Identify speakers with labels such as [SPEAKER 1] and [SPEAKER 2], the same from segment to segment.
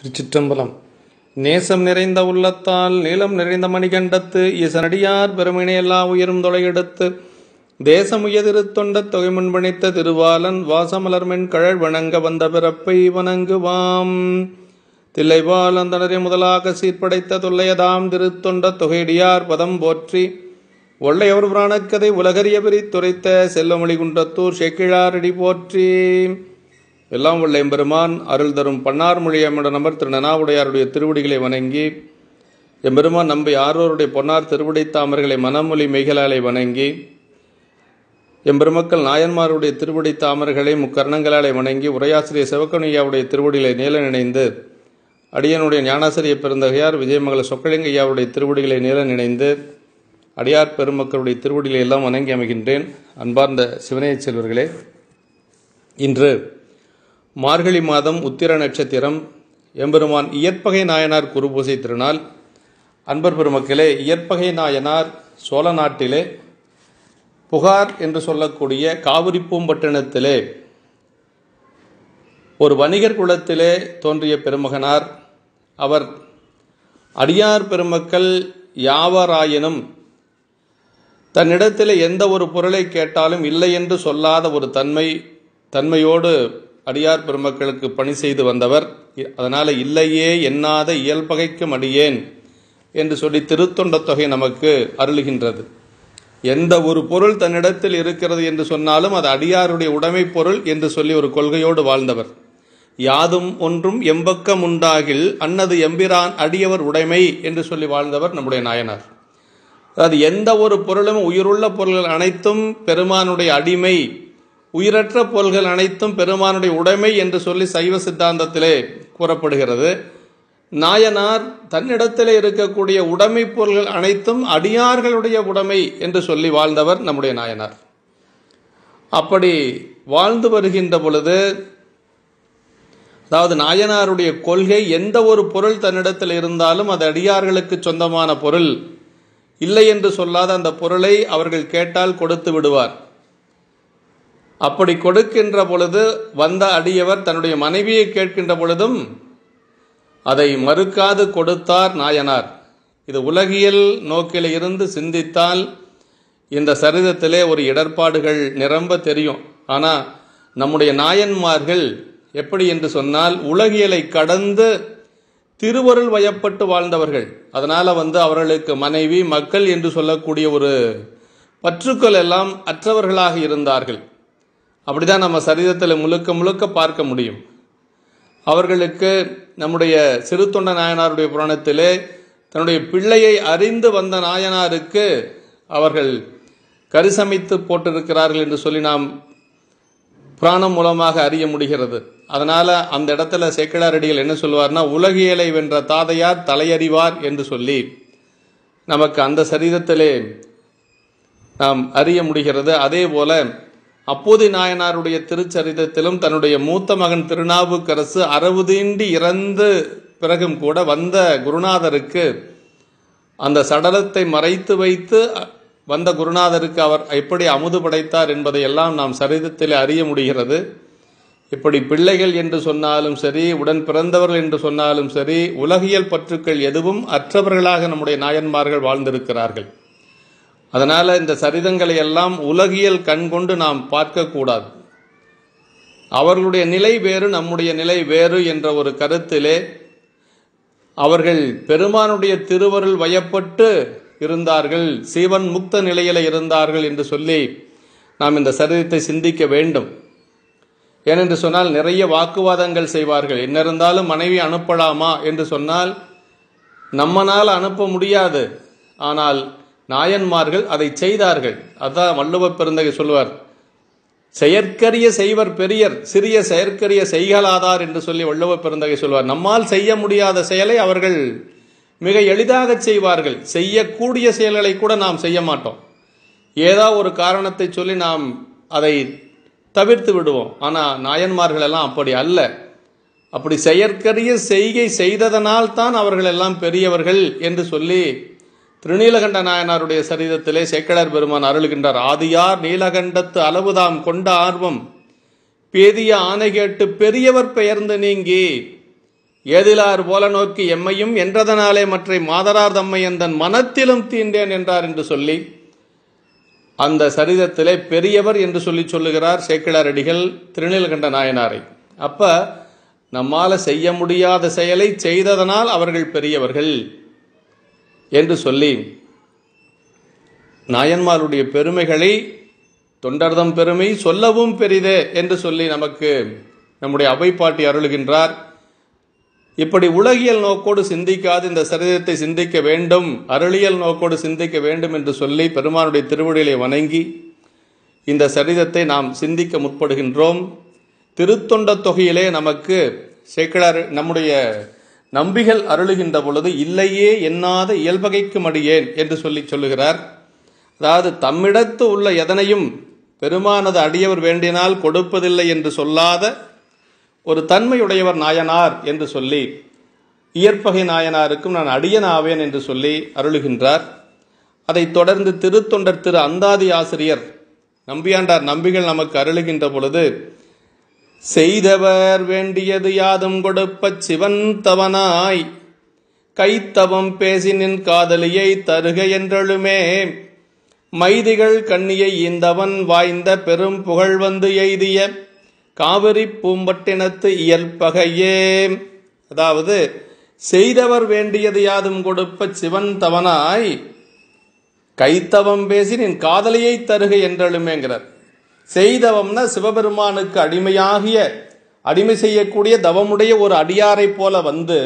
[SPEAKER 1] திருச்சிற்றம்பலம் நேசம் நிறைந்த உள்ளத்தால் நீளம் நிறைந்த மணிகண்டத்து ஈசனடியார் பெருமினை எல்லா உயரும் தொலையெடுத்து தேசம் உயதிருத்தொண்ட தொகை முன்பணித்த திருவாலன் வாசமலர்மென் கழல் வணங்க வந்த பிறப்பை வணங்குவாம் தில்லைவாலந்தனரை முதலாக சீர்படைத்த தொல்லையதாம் திருத்தொண்ட தொகையடியார் பதம் போற்றி ஒள்ளையவர் புராணக்கதை உலகறிய பிரித்துரைத்த செல்லமொழி குன்றத்தூர் செக்கிழாரடி போற்றி எல்லாம் உள்ள எம்பெருமான் அருள் தரும் பன்னார் மொழி எம்மோட நம்பர் திரு நனாவுடையாருடைய திருவடிகளை வணங்கி எம்பெருமான் நம்பி ஆரோருடைய பொன்னார் திருவடி தாமர்களை மனமொழி மெய்களாலை வணங்கி எம்பெருமக்கள் நாயன்மாருடைய திருவடி தாமர்களை முக்கர்ணங்களாலே வணங்கி உரையாசிரியர் சிவக்கணியாவுடைய திருவடிகளை நீல நினைந்து அடியனுடைய ஞானாசிரிய பெருந்தகையார் விஜயமங்கல சொக்கலிங்கையாவுடைய திருவடிகளை நீல நினைந்து அடியார் பெருமக்களுடைய திருவடிகளை எல்லாம் வணங்கி அமைகின்றேன் அன்பார்ந்த சிவனைய செல்வர்களே இன்று மார்கழி மாதம் உத்திர நட்சத்திரம் எம்பெருமான் இயற்பகை நாயனார் குருபூசை திருநாள் அன்பர் பெருமக்களே இயற்பகை நாயனார் சோழ நாட்டிலே புகார் என்று சொல்லக்கூடிய காவிரி பூம்பட்டினத்திலே ஒரு வணிகர் குலத்திலே தோன்றிய பெருமகனார் அவர் அடியார் பெருமக்கள் யாவராயினும் தன்னிடத்தில் எந்த ஒரு பொருளை கேட்டாலும் இல்லை என்று சொல்லாத ஒரு தன்மை தன்மையோடு அடியார் பெருமக்களுக்கு பணி செய்து வந்தவர் அதனால இல்லையே எண்ணாத இயல்பகைக்கும் அடியேன் என்று சொல்லி திருத்தொண்ட தொகை நமக்கு அருளுகின்றது எந்த ஒரு பொருள் தன்னிடத்தில் இருக்கிறது என்று சொன்னாலும் அது அடியாருடைய உடைமை பொருள் என்று சொல்லி ஒரு கொள்கையோடு வாழ்ந்தவர் யாதும் ஒன்றும் எம்பக்கம் உண்டாகில் அன்னது எம்பிரான் அடியவர் உடைமை என்று சொல்லி வாழ்ந்தவர் நம்முடைய நாயனார் அதாவது எந்த ஒரு பொருளும் உயிருள்ள பொருள்கள் அனைத்தும் பெருமானுடைய அடிமை உயிரற்ற பொருள்கள் அனைத்தும் பெருமானுடைய உடைமை என்று சொல்லி சைவ சித்தாந்தத்திலே கூறப்படுகிறது நாயனார் தன்னிடத்திலே இருக்கக்கூடிய உடைமை பொருள்கள் அனைத்தும் அடியார்களுடைய உடைமை என்று சொல்லி வாழ்ந்தவர் நம்முடைய நாயனார் அப்படி வாழ்ந்து வருகின்ற பொழுது அதாவது நாயனாருடைய கொள்கை எந்த ஒரு பொருள் தன்னிடத்தில் இருந்தாலும் அது அடியார்களுக்கு சொந்தமான பொருள் இல்லை என்று சொல்லாத அந்த பொருளை அவர்கள் கேட்டால் கொடுத்து விடுவார் அப்படி கொடுக்கின்ற பொழுது வந்த அடியவர் தன்னுடைய மனைவியை கேட்கின்ற பொழுதும் அதை மறுக்காது கொடுத்தார் நாயனார் இது உலகியல் நோக்கில் இருந்து சிந்தித்தால் இந்த சரிதத்திலே ஒரு இடர்பாடுகள் நிரம்ப தெரியும் ஆனால் நம்முடைய நாயன்மார்கள் எப்படி என்று சொன்னால் உலகியலை கடந்து திருவருள் வயப்பட்டு வாழ்ந்தவர்கள் அதனால வந்து அவர்களுக்கு மனைவி மக்கள் என்று சொல்லக்கூடிய ஒரு பற்றுக்கள் எல்லாம் அற்றவர்களாக இருந்தார்கள் அப்படிதான் நம்ம சரீரத்தில் முழுக்க முழுக்க பார்க்க முடியும் அவர்களுக்கு நம்முடைய சிறு தொண்ட நாயனாருடைய புராணத்திலே தன்னுடைய பிள்ளையை அறிந்து வந்த நாயனாருக்கு அவர்கள் கரிசமைத்து போட்டிருக்கிறார்கள் என்று சொல்லி நாம் புராணம் மூலமாக அறிய முடிகிறது அதனால அந்த இடத்துல சேக்கிழாரடிகள் என்ன சொல்லுவார்னா உலகியலை வென்ற தாதையார் தலையறிவார் என்று சொல்லி நமக்கு அந்த சரீரத்திலே நாம் அறிய முடிகிறது அதே போல அப்போதி நாயனாருடைய திருச்சரிதத்திலும் தன்னுடைய மூத்த மகன் திருநாவுக்கரசு அறவுதீண்டி இறந்து பிறகும் கூட வந்த குருநாதருக்கு அந்த சடலத்தை மறைத்து வைத்து வந்த குருநாதருக்கு அவர் எப்படி அமுது படைத்தார் என்பதை எல்லாம் நாம் சரிதத்தில் அறிய முடிகிறது இப்படி பிள்ளைகள் என்று சொன்னாலும் சரி உடன் பிறந்தவர்கள் என்று சொன்னாலும் சரி உலகியல் பற்றுக்கள் எதுவும் அற்றவர்களாக நம்முடைய நாயன்மார்கள் வாழ்ந்திருக்கிறார்கள் அதனால இந்த சரிதங்களை எல்லாம் உலகியல் கண் கொண்டு நாம் பார்க்கக்கூடாது அவர்களுடைய நிலை வேறு நம்முடைய நிலை வேறு என்ற ஒரு கருத்திலே அவர்கள் பெருமானுடைய திருவருள் வயப்பட்டு இருந்தார்கள் சீவன் முக்த நிலையில இருந்தார்கள் என்று சொல்லி நாம் இந்த சரிதத்தை சிந்திக்க வேண்டும் ஏனென்று சொன்னால் நிறைய வாக்குவாதங்கள் செய்வார்கள் என்ன இருந்தாலும் மனைவி அனுப்பலாமா என்று சொன்னால் நம்மனால் அனுப்ப முடியாது ஆனால் நாயன்மார்கள் அதை செய்தார்கள் அதான் வள்ளுவ பெருந்தகை சொல்லுவார் செயற்கரிய செய்வர் பெரியர் சிறிய செயற்கரிய செய்கலாதார் என்று சொல்லி வள்ளுவ பெருந்தகை சொல்வார் நம்மால் செய்ய முடியாத செயலை அவர்கள் மிக எளிதாக செய்வார்கள் செய்யக்கூடிய செயல்களை கூட நாம் செய்ய மாட்டோம் ஏதோ ஒரு காரணத்தை சொல்லி நாம் அதை தவிர்த்து விடுவோம் ஆனால் நாயன்மார்கள் எல்லாம் அப்படி அல்ல அப்படி செயற்கரிய செய்கை செய்ததனால் தான் அவர்கள் எல்லாம் பெரியவர்கள் என்று சொல்லி திருநீலகண்ட நாயனாருடைய சரிதத்திலே சேக்கடர் பெருமான் அருளுகின்றார் ஆதியார் நீலகண்டத்து அளவுதாம் கொண்ட ஆர்வம் பேதிய ஆணை கேட்டு பெரியவர் பெயர்ந்து நீங்கி ஏதிலார் போல நோக்கி எம்மையும் என்றதனாலே மற்றை மாதரார் தம்மை எந்தன் மனத்திலும் தீண்டேன் என்றார் என்று சொல்லி அந்த சரிதத்திலே பெரியவர் என்று சொல்லி சொல்லுகிறார் சேக்கிழார் அடிகள் திருநீலகண்ட நாயனாரை அப்ப நம்மால செய்ய முடியாத செயலை செய்ததனால் அவர்கள் பெரியவர்கள் என்று சொல்லி நாயன்மாருடைய பெருமைகளை தொண்டர்தம் பெருமை சொல்லவும் பெரிதே என்று சொல்லி நமக்கு நம்முடைய அவைப்பாட்டி அருளுகின்றார் இப்படி உலகியல் நோக்கோடு சிந்திக்காது இந்த சரிதத்தை சிந்திக்க வேண்டும் அருளியல் நோக்கோடு சிந்திக்க வேண்டும் என்று சொல்லி பெருமானுடைய திருவடிகளை வணங்கி இந்த சரிதத்தை நாம் சிந்திக்க முற்படுகின்றோம் திருத்தொண்ட தொகையிலே நமக்கு சேக்கிழார் நம்முடைய நம்பிகள் அருளுகின்ற பொழுது இல்லையே எண்ணாத இயல்பகைக்கு மடியேன் என்று சொல்லி சொல்லுகிறார் அதாவது தம்மிடத்து உள்ள எதனையும் பெருமானது அடியவர் வேண்டினால் கொடுப்பதில்லை என்று சொல்லாத ஒரு தன்மையுடையவர் நாயனார் என்று சொல்லி இயற்பகை நாயனாருக்கும் நான் அடியனாவேன் என்று சொல்லி அருளுகின்றார் அதைத் தொடர்ந்து திருத்தொண்டர் திரு அந்தாதி ஆசிரியர் நம்பியாண்டார் நம்பிகள் நமக்கு அருளுகின்ற பொழுது செய்தவர் வேண்டியது யாதும் கொடுப்பச் சிவன் தவனாய் கைத்தவம் பேசி நின் காதலியை தருக என்றெழுமே மைதிகள் கண்ணியை ஈந்தவன் வாய்ந்த பெரும் புகழ் வந்து எய்திய காவிரி பூம்பட்டினத்து இயல்பகையே அதாவது செய்தவர் வேண்டியது யாதும் கொடுப்ப சிவன் தவனாய் கைத்தவம் பேசி நின் காதலியை தருக என்றெழுமேங்கிறார் செய்தவம்னா சிவபெருமானுக்கு அடிமையாகிய அடிமை செய்யக்கூடிய தவமுடைய ஒரு அடியாரை போல வந்து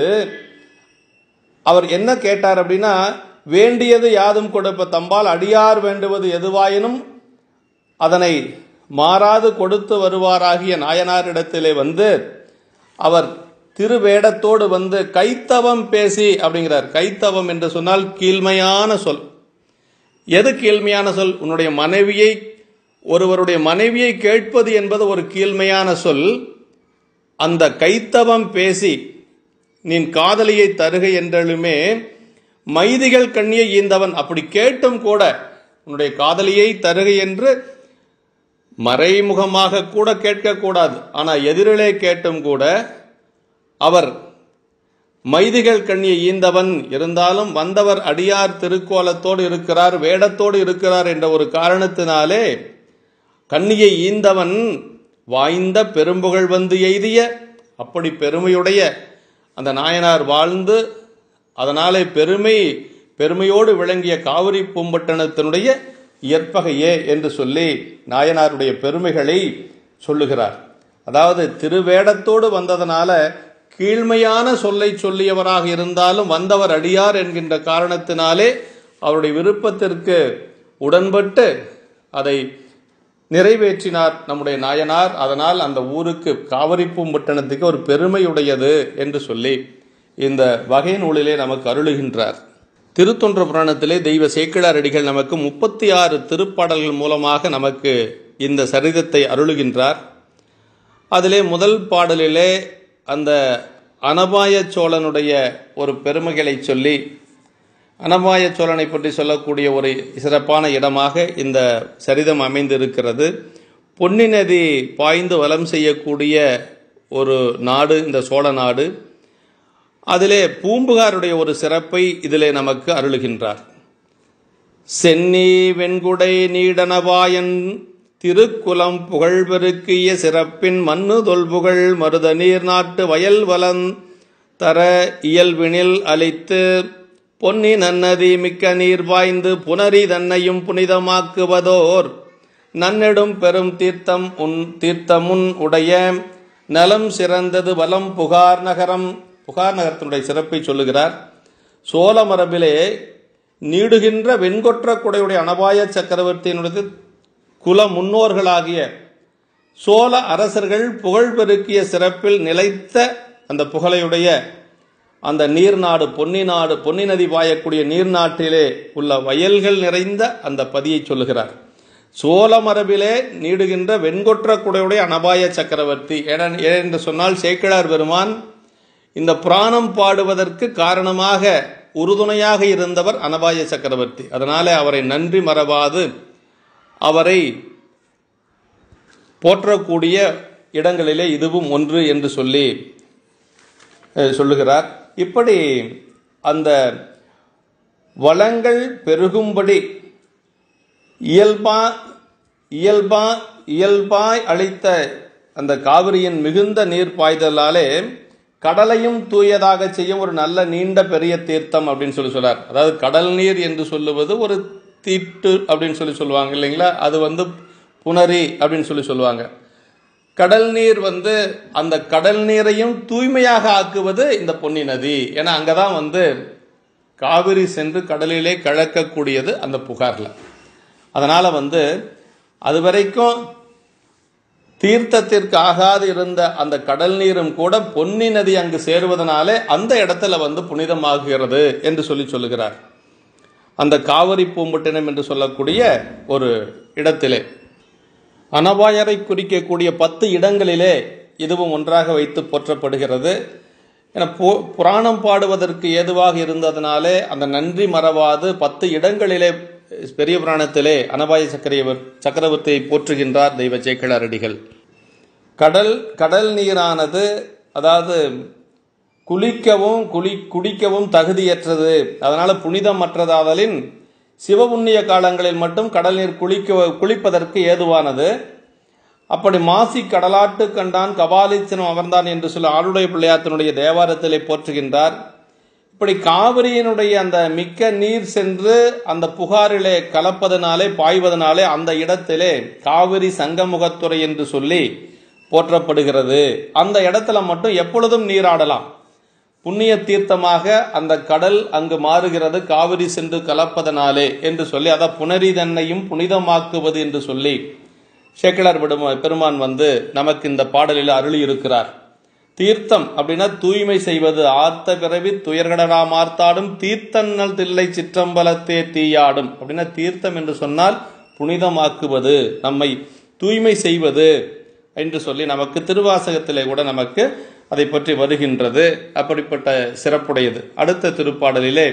[SPEAKER 1] அவர் என்ன கேட்டார் அப்படின்னா வேண்டியது யாதும் கொடுப்ப தம்பால் அடியார் வேண்டுவது எதுவாயினும் அதனை மாறாது கொடுத்து வருவாராகிய நாயனாரிடத்திலே வந்து அவர் திருவேடத்தோடு வந்து கைத்தவம் பேசி அப்படிங்கிறார் கைத்தவம் என்று சொன்னால் கீழ்மையான சொல் எது கீழ்மையான சொல் உன்னுடைய மனைவியை ஒருவருடைய மனைவியை கேட்பது என்பது ஒரு கீழ்மையான சொல் அந்த கைத்தவம் பேசி நின் காதலியை தருக என்றெழுமே மைதிகள் கண்ணியை ஈந்தவன் அப்படி கேட்டும் கூட உன்னுடைய காதலியை தருக என்று மறைமுகமாக கூட கேட்கக்கூடாது ஆனால் எதிரிலே கேட்டும் கூட அவர் மைதிகள் கண்ணியை ஈந்தவன் இருந்தாலும் வந்தவர் அடியார் திருக்கோலத்தோடு இருக்கிறார் வேடத்தோடு இருக்கிறார் என்ற ஒரு காரணத்தினாலே கண்ணியை ஈந்தவன் வாய்ந்த பெரும்புகழ் வந்து எய்திய அப்படி பெருமையுடைய அந்த நாயனார் வாழ்ந்து அதனாலே பெருமை பெருமையோடு விளங்கிய காவிரி பூம்பட்டணத்தினுடைய இயற்பகையே என்று சொல்லி நாயனாருடைய பெருமைகளை சொல்லுகிறார் அதாவது திருவேடத்தோடு வந்ததனால கீழ்மையான சொல்லை சொல்லியவராக இருந்தாலும் வந்தவர் அடியார் என்கின்ற காரணத்தினாலே அவருடைய விருப்பத்திற்கு உடன்பட்டு அதை நிறைவேற்றினார் நம்முடைய நாயனார் அதனால் அந்த ஊருக்கு காவிரி பூம்பட்டணத்துக்கு ஒரு பெருமையுடையது என்று சொல்லி இந்த வகை நூலிலே நமக்கு அருளுகின்றார் திருத்தொன்ற புராணத்திலே தெய்வ சேக்கிழார் அடிகள் நமக்கு முப்பத்தி ஆறு திருப்பாடல்கள் மூலமாக நமக்கு இந்த சரிதத்தை அருளுகின்றார் அதிலே முதல் பாடலிலே அந்த அனபாய சோழனுடைய ஒரு பெருமைகளை சொல்லி அனபாய சோழனை பற்றி சொல்லக்கூடிய ஒரு சிறப்பான இடமாக இந்த சரிதம் அமைந்திருக்கிறது பொன்னி நதி பாய்ந்து வலம் செய்யக்கூடிய ஒரு நாடு இந்த சோழ நாடு அதிலே பூம்புகாருடைய ஒரு சிறப்பை இதிலே நமக்கு அருளுகின்றார் சென்னி வெண்குடை நீடனவாயன் திருக்குலம் புகழ் பெருக்கிய சிறப்பின் மண்ணு தொல்புகழ் மருத நீர் நாட்டு வயல் வளம் தர இயல்பினில் அளித்து பொன்னி நன்னதி மிக்க நீர் பாய்ந்து புனரி தன்னையும் புனிதமாக்குவதோர் நன்னெடும் பெரும் தீர்த்தம் உன் தீர்த்தமுன் உடைய நலம் சிறந்தது வலம் புகார் நகரம் புகார் நகரத்தினுடைய சிறப்பை சொல்லுகிறார் சோழ மரபிலே நீடுகின்ற வெண்கொற்ற குடையுடைய அனபாய சக்கரவர்த்தியினுடைய குல முன்னோர்களாகிய சோழ அரசர்கள் புகழ் பெருக்கிய சிறப்பில் நிலைத்த அந்த புகழையுடைய அந்த நீர்நாடு பொன்னி நாடு பொன்னி நதி பாயக்கூடிய நீர்நாட்டிலே உள்ள வயல்கள் நிறைந்த அந்த பதியை சொல்லுகிறார் சோழ மரபிலே நீடுகின்ற வெண்கொற்ற குடையுடைய அனபாய சக்கரவர்த்தி என்று சொன்னால் சேக்கிழார் பெருமான் இந்த புராணம் பாடுவதற்கு காரணமாக உறுதுணையாக இருந்தவர் அனபாய சக்கரவர்த்தி அதனால அவரை நன்றி மறவாது அவரை போற்றக்கூடிய இடங்களிலே இதுவும் ஒன்று என்று சொல்லி அஹ், சொல்லுகிறார் இப்படி அந்த வளங்கள் பெருகும்படி இயல்பா இயல்பா இயல்பாய் அளித்த அந்த காவிரியின் மிகுந்த நீர் பாய்தலாலே கடலையும் தூயதாக செய்யும் ஒரு நல்ல நீண்ட பெரிய தீர்த்தம் அப்படின்னு சொல்லி சொல்றார் அதாவது கடல் நீர் என்று சொல்லுவது ஒரு தீட்டு அப்படின்னு சொல்லி சொல்லுவாங்க இல்லைங்களா அது வந்து புனரி அப்படின்னு சொல்லி சொல்லுவாங்க கடல் நீர் வந்து அந்த கடல் நீரையும் தூய்மையாக ஆக்குவது இந்த பொன்னி நதி ஏன்னா அங்கதான் வந்து காவிரி சென்று கடலிலே கலக்கக்கூடியது அந்த புகார்ல அதனால வந்து அது வரைக்கும் தீர்த்தத்திற்கு ஆகாது இருந்த அந்த கடல் நீரும் கூட பொன்னி நதி அங்கு சேருவதனாலே அந்த இடத்துல வந்து புனிதமாகுகிறது என்று சொல்லி சொல்லுகிறார் அந்த காவிரி பூம்பட்டினம் என்று சொல்லக்கூடிய ஒரு இடத்திலே அனபாயரை குறிக்கக்கூடிய பத்து இடங்களிலே இதுவும் ஒன்றாக வைத்து போற்றப்படுகிறது என பு- புராணம் பாடுவதற்கு ஏதுவாக இருந்ததனாலே அந்த நன்றி மறவாது பத்து இடங்களிலே பெரிய புராணத்திலே அனபாய சக்கரவர் சக்கரவர்த்தியை போற்றுகின்றார் தெய்வ சேக்கிழாரடிகள் கடல் கடல் நீரானது அதாவது குளிக்கவும் குளி குடிக்கவும் தகுதியற்றது அதனால புனிதமற்றதாதலின் சிவபுண்ணிய காலங்களில் மட்டும் கடல் நீர் குளிக்க குளிப்பதற்கு ஏதுவானது அப்படி மாசி கடலாட்டு கண்டான் கபாலீச்சனம் அமர்ந்தான் என்று சொல்லி ஆளுடைய பிள்ளையாத்தினுடைய தேவாரத்திலே போற்றுகின்றார் இப்படி காவிரியினுடைய அந்த மிக்க நீர் சென்று அந்த புகாரிலே கலப்பதனாலே பாய்வதனாலே அந்த இடத்திலே காவிரி சங்கமுகத்துறை என்று சொல்லி போற்றப்படுகிறது அந்த இடத்துல மட்டும் எப்பொழுதும் நீராடலாம் புண்ணிய தீர்த்தமாக அந்த கடல் அங்கு மாறுகிறது காவிரி சென்று கலப்பதனாலே என்று சொல்லி அதை புனரி தன்னையும் புனிதமாக்குவது என்று சொல்லி சேக்கிழார் விடும பெருமான் வந்து நமக்கு இந்த பாடலில் அருளி இருக்கிறார் தீர்த்தம் அப்படின்னா தூய்மை செய்வது ஆர்த்த பிறவி துயர்கடராம் ஆர்த்தாடும் தீர்த்தன்னல் தில்லை சிற்றம்பலத்தே தீயாடும் அப்படின்னா தீர்த்தம் என்று சொன்னால் புனிதமாக்குவது நம்மை தூய்மை செய்வது என்று சொல்லி நமக்கு திருவாசகத்திலே கூட நமக்கு அதை பற்றி வருகின்றது அப்படிப்பட்ட சிறப்புடையது அடுத்த திருப்பாடலிலே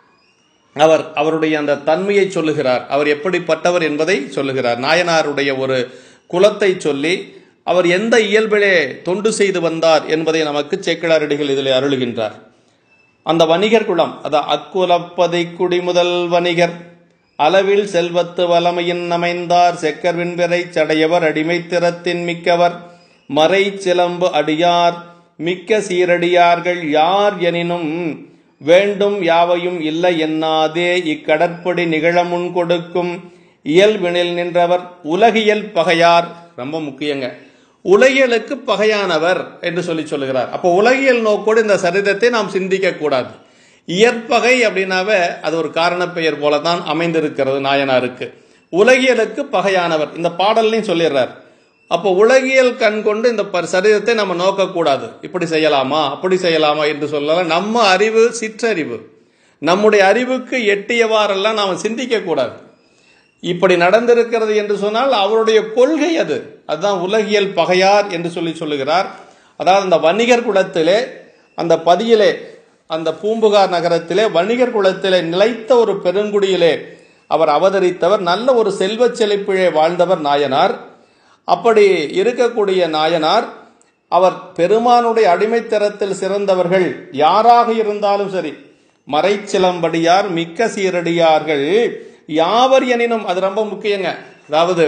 [SPEAKER 1] அவர் அவருடைய அந்த தன்மையை சொல்லுகிறார் அவர் எப்படிப்பட்டவர் என்பதை சொல்லுகிறார் நாயனாருடைய ஒரு குலத்தை சொல்லி அவர் எந்த இயல்பிலே தொண்டு செய்து வந்தார் என்பதை நமக்கு சேக்கிழாரடிகள் இதில் அருளுகின்றார் அந்த வணிகர் குலம் அத அக்குலப்பதை குடிமுதல் வணிகர் அளவில் செல்வத்து வளமையின் அமைந்தார் செக்கர் விண்வரை சடையவர் அடிமை திறத்தின் மிக்கவர் மறை சிலம்பு அடியார் மிக்க சீரடியார்கள் யார் எனினும் வேண்டும் யாவையும் இல்லை என்னாதே இக்கடற்படி நிகழமுன் கொடுக்கும் இயல்பினில் நின்றவர் உலகியல் பகையார் ரொம்ப முக்கியங்க உலகியலுக்கு பகையானவர் என்று சொல்லி சொல்லுகிறார் அப்போ உலகியல் நோக்கோடு இந்த சரிதத்தை நாம் சிந்திக்க கூடாது இயற்பகை அப்படின்னாவே அது ஒரு காரணப்பெயர் போல தான் அமைந்திருக்கிறது நாயனாருக்கு உலகியலுக்கு பகையானவர் இந்த பாடல்லையும் சொல்லிடுறார் அப்போ உலகியல் கண் கொண்டு இந்த ப- சரிதத்தை நம்ம நோக்கக்கூடாது இப்படி செய்யலாமா அப்படி செய்யலாமா என்று சொல்லலாம் நம்ம அறிவு சிற்றறிவு நம்முடைய அறிவுக்கு எட்டியவாறெல்லாம் நாம் சிந்திக்க கூடாது இப்படி நடந்திருக்கிறது என்று சொன்னால் அவருடைய கொள்கை அது அதுதான் உலகியல் பகையார் என்று சொல்லி சொல்லுகிறார் அதாவது அந்த வணிகர் குலத்திலே அந்த பதியிலே அந்த பூம்புகார் நகரத்திலே வணிகர் குலத்திலே நிலைத்த ஒரு பெருங்குடியிலே அவர் அவதரித்தவர் நல்ல ஒரு செல்வச் செழிப்பிலே வாழ்ந்தவர் நாயனார் அப்படி இருக்கக்கூடிய நாயனார் அவர் பெருமானுடைய அடிமைத்தரத்தில் சிறந்தவர்கள் யாராக இருந்தாலும் சரி மறைச்சிலம்படியார் மிக்க சீரடியார்கள் யாவர் எனினும் அது ரொம்ப முக்கியங்க அதாவது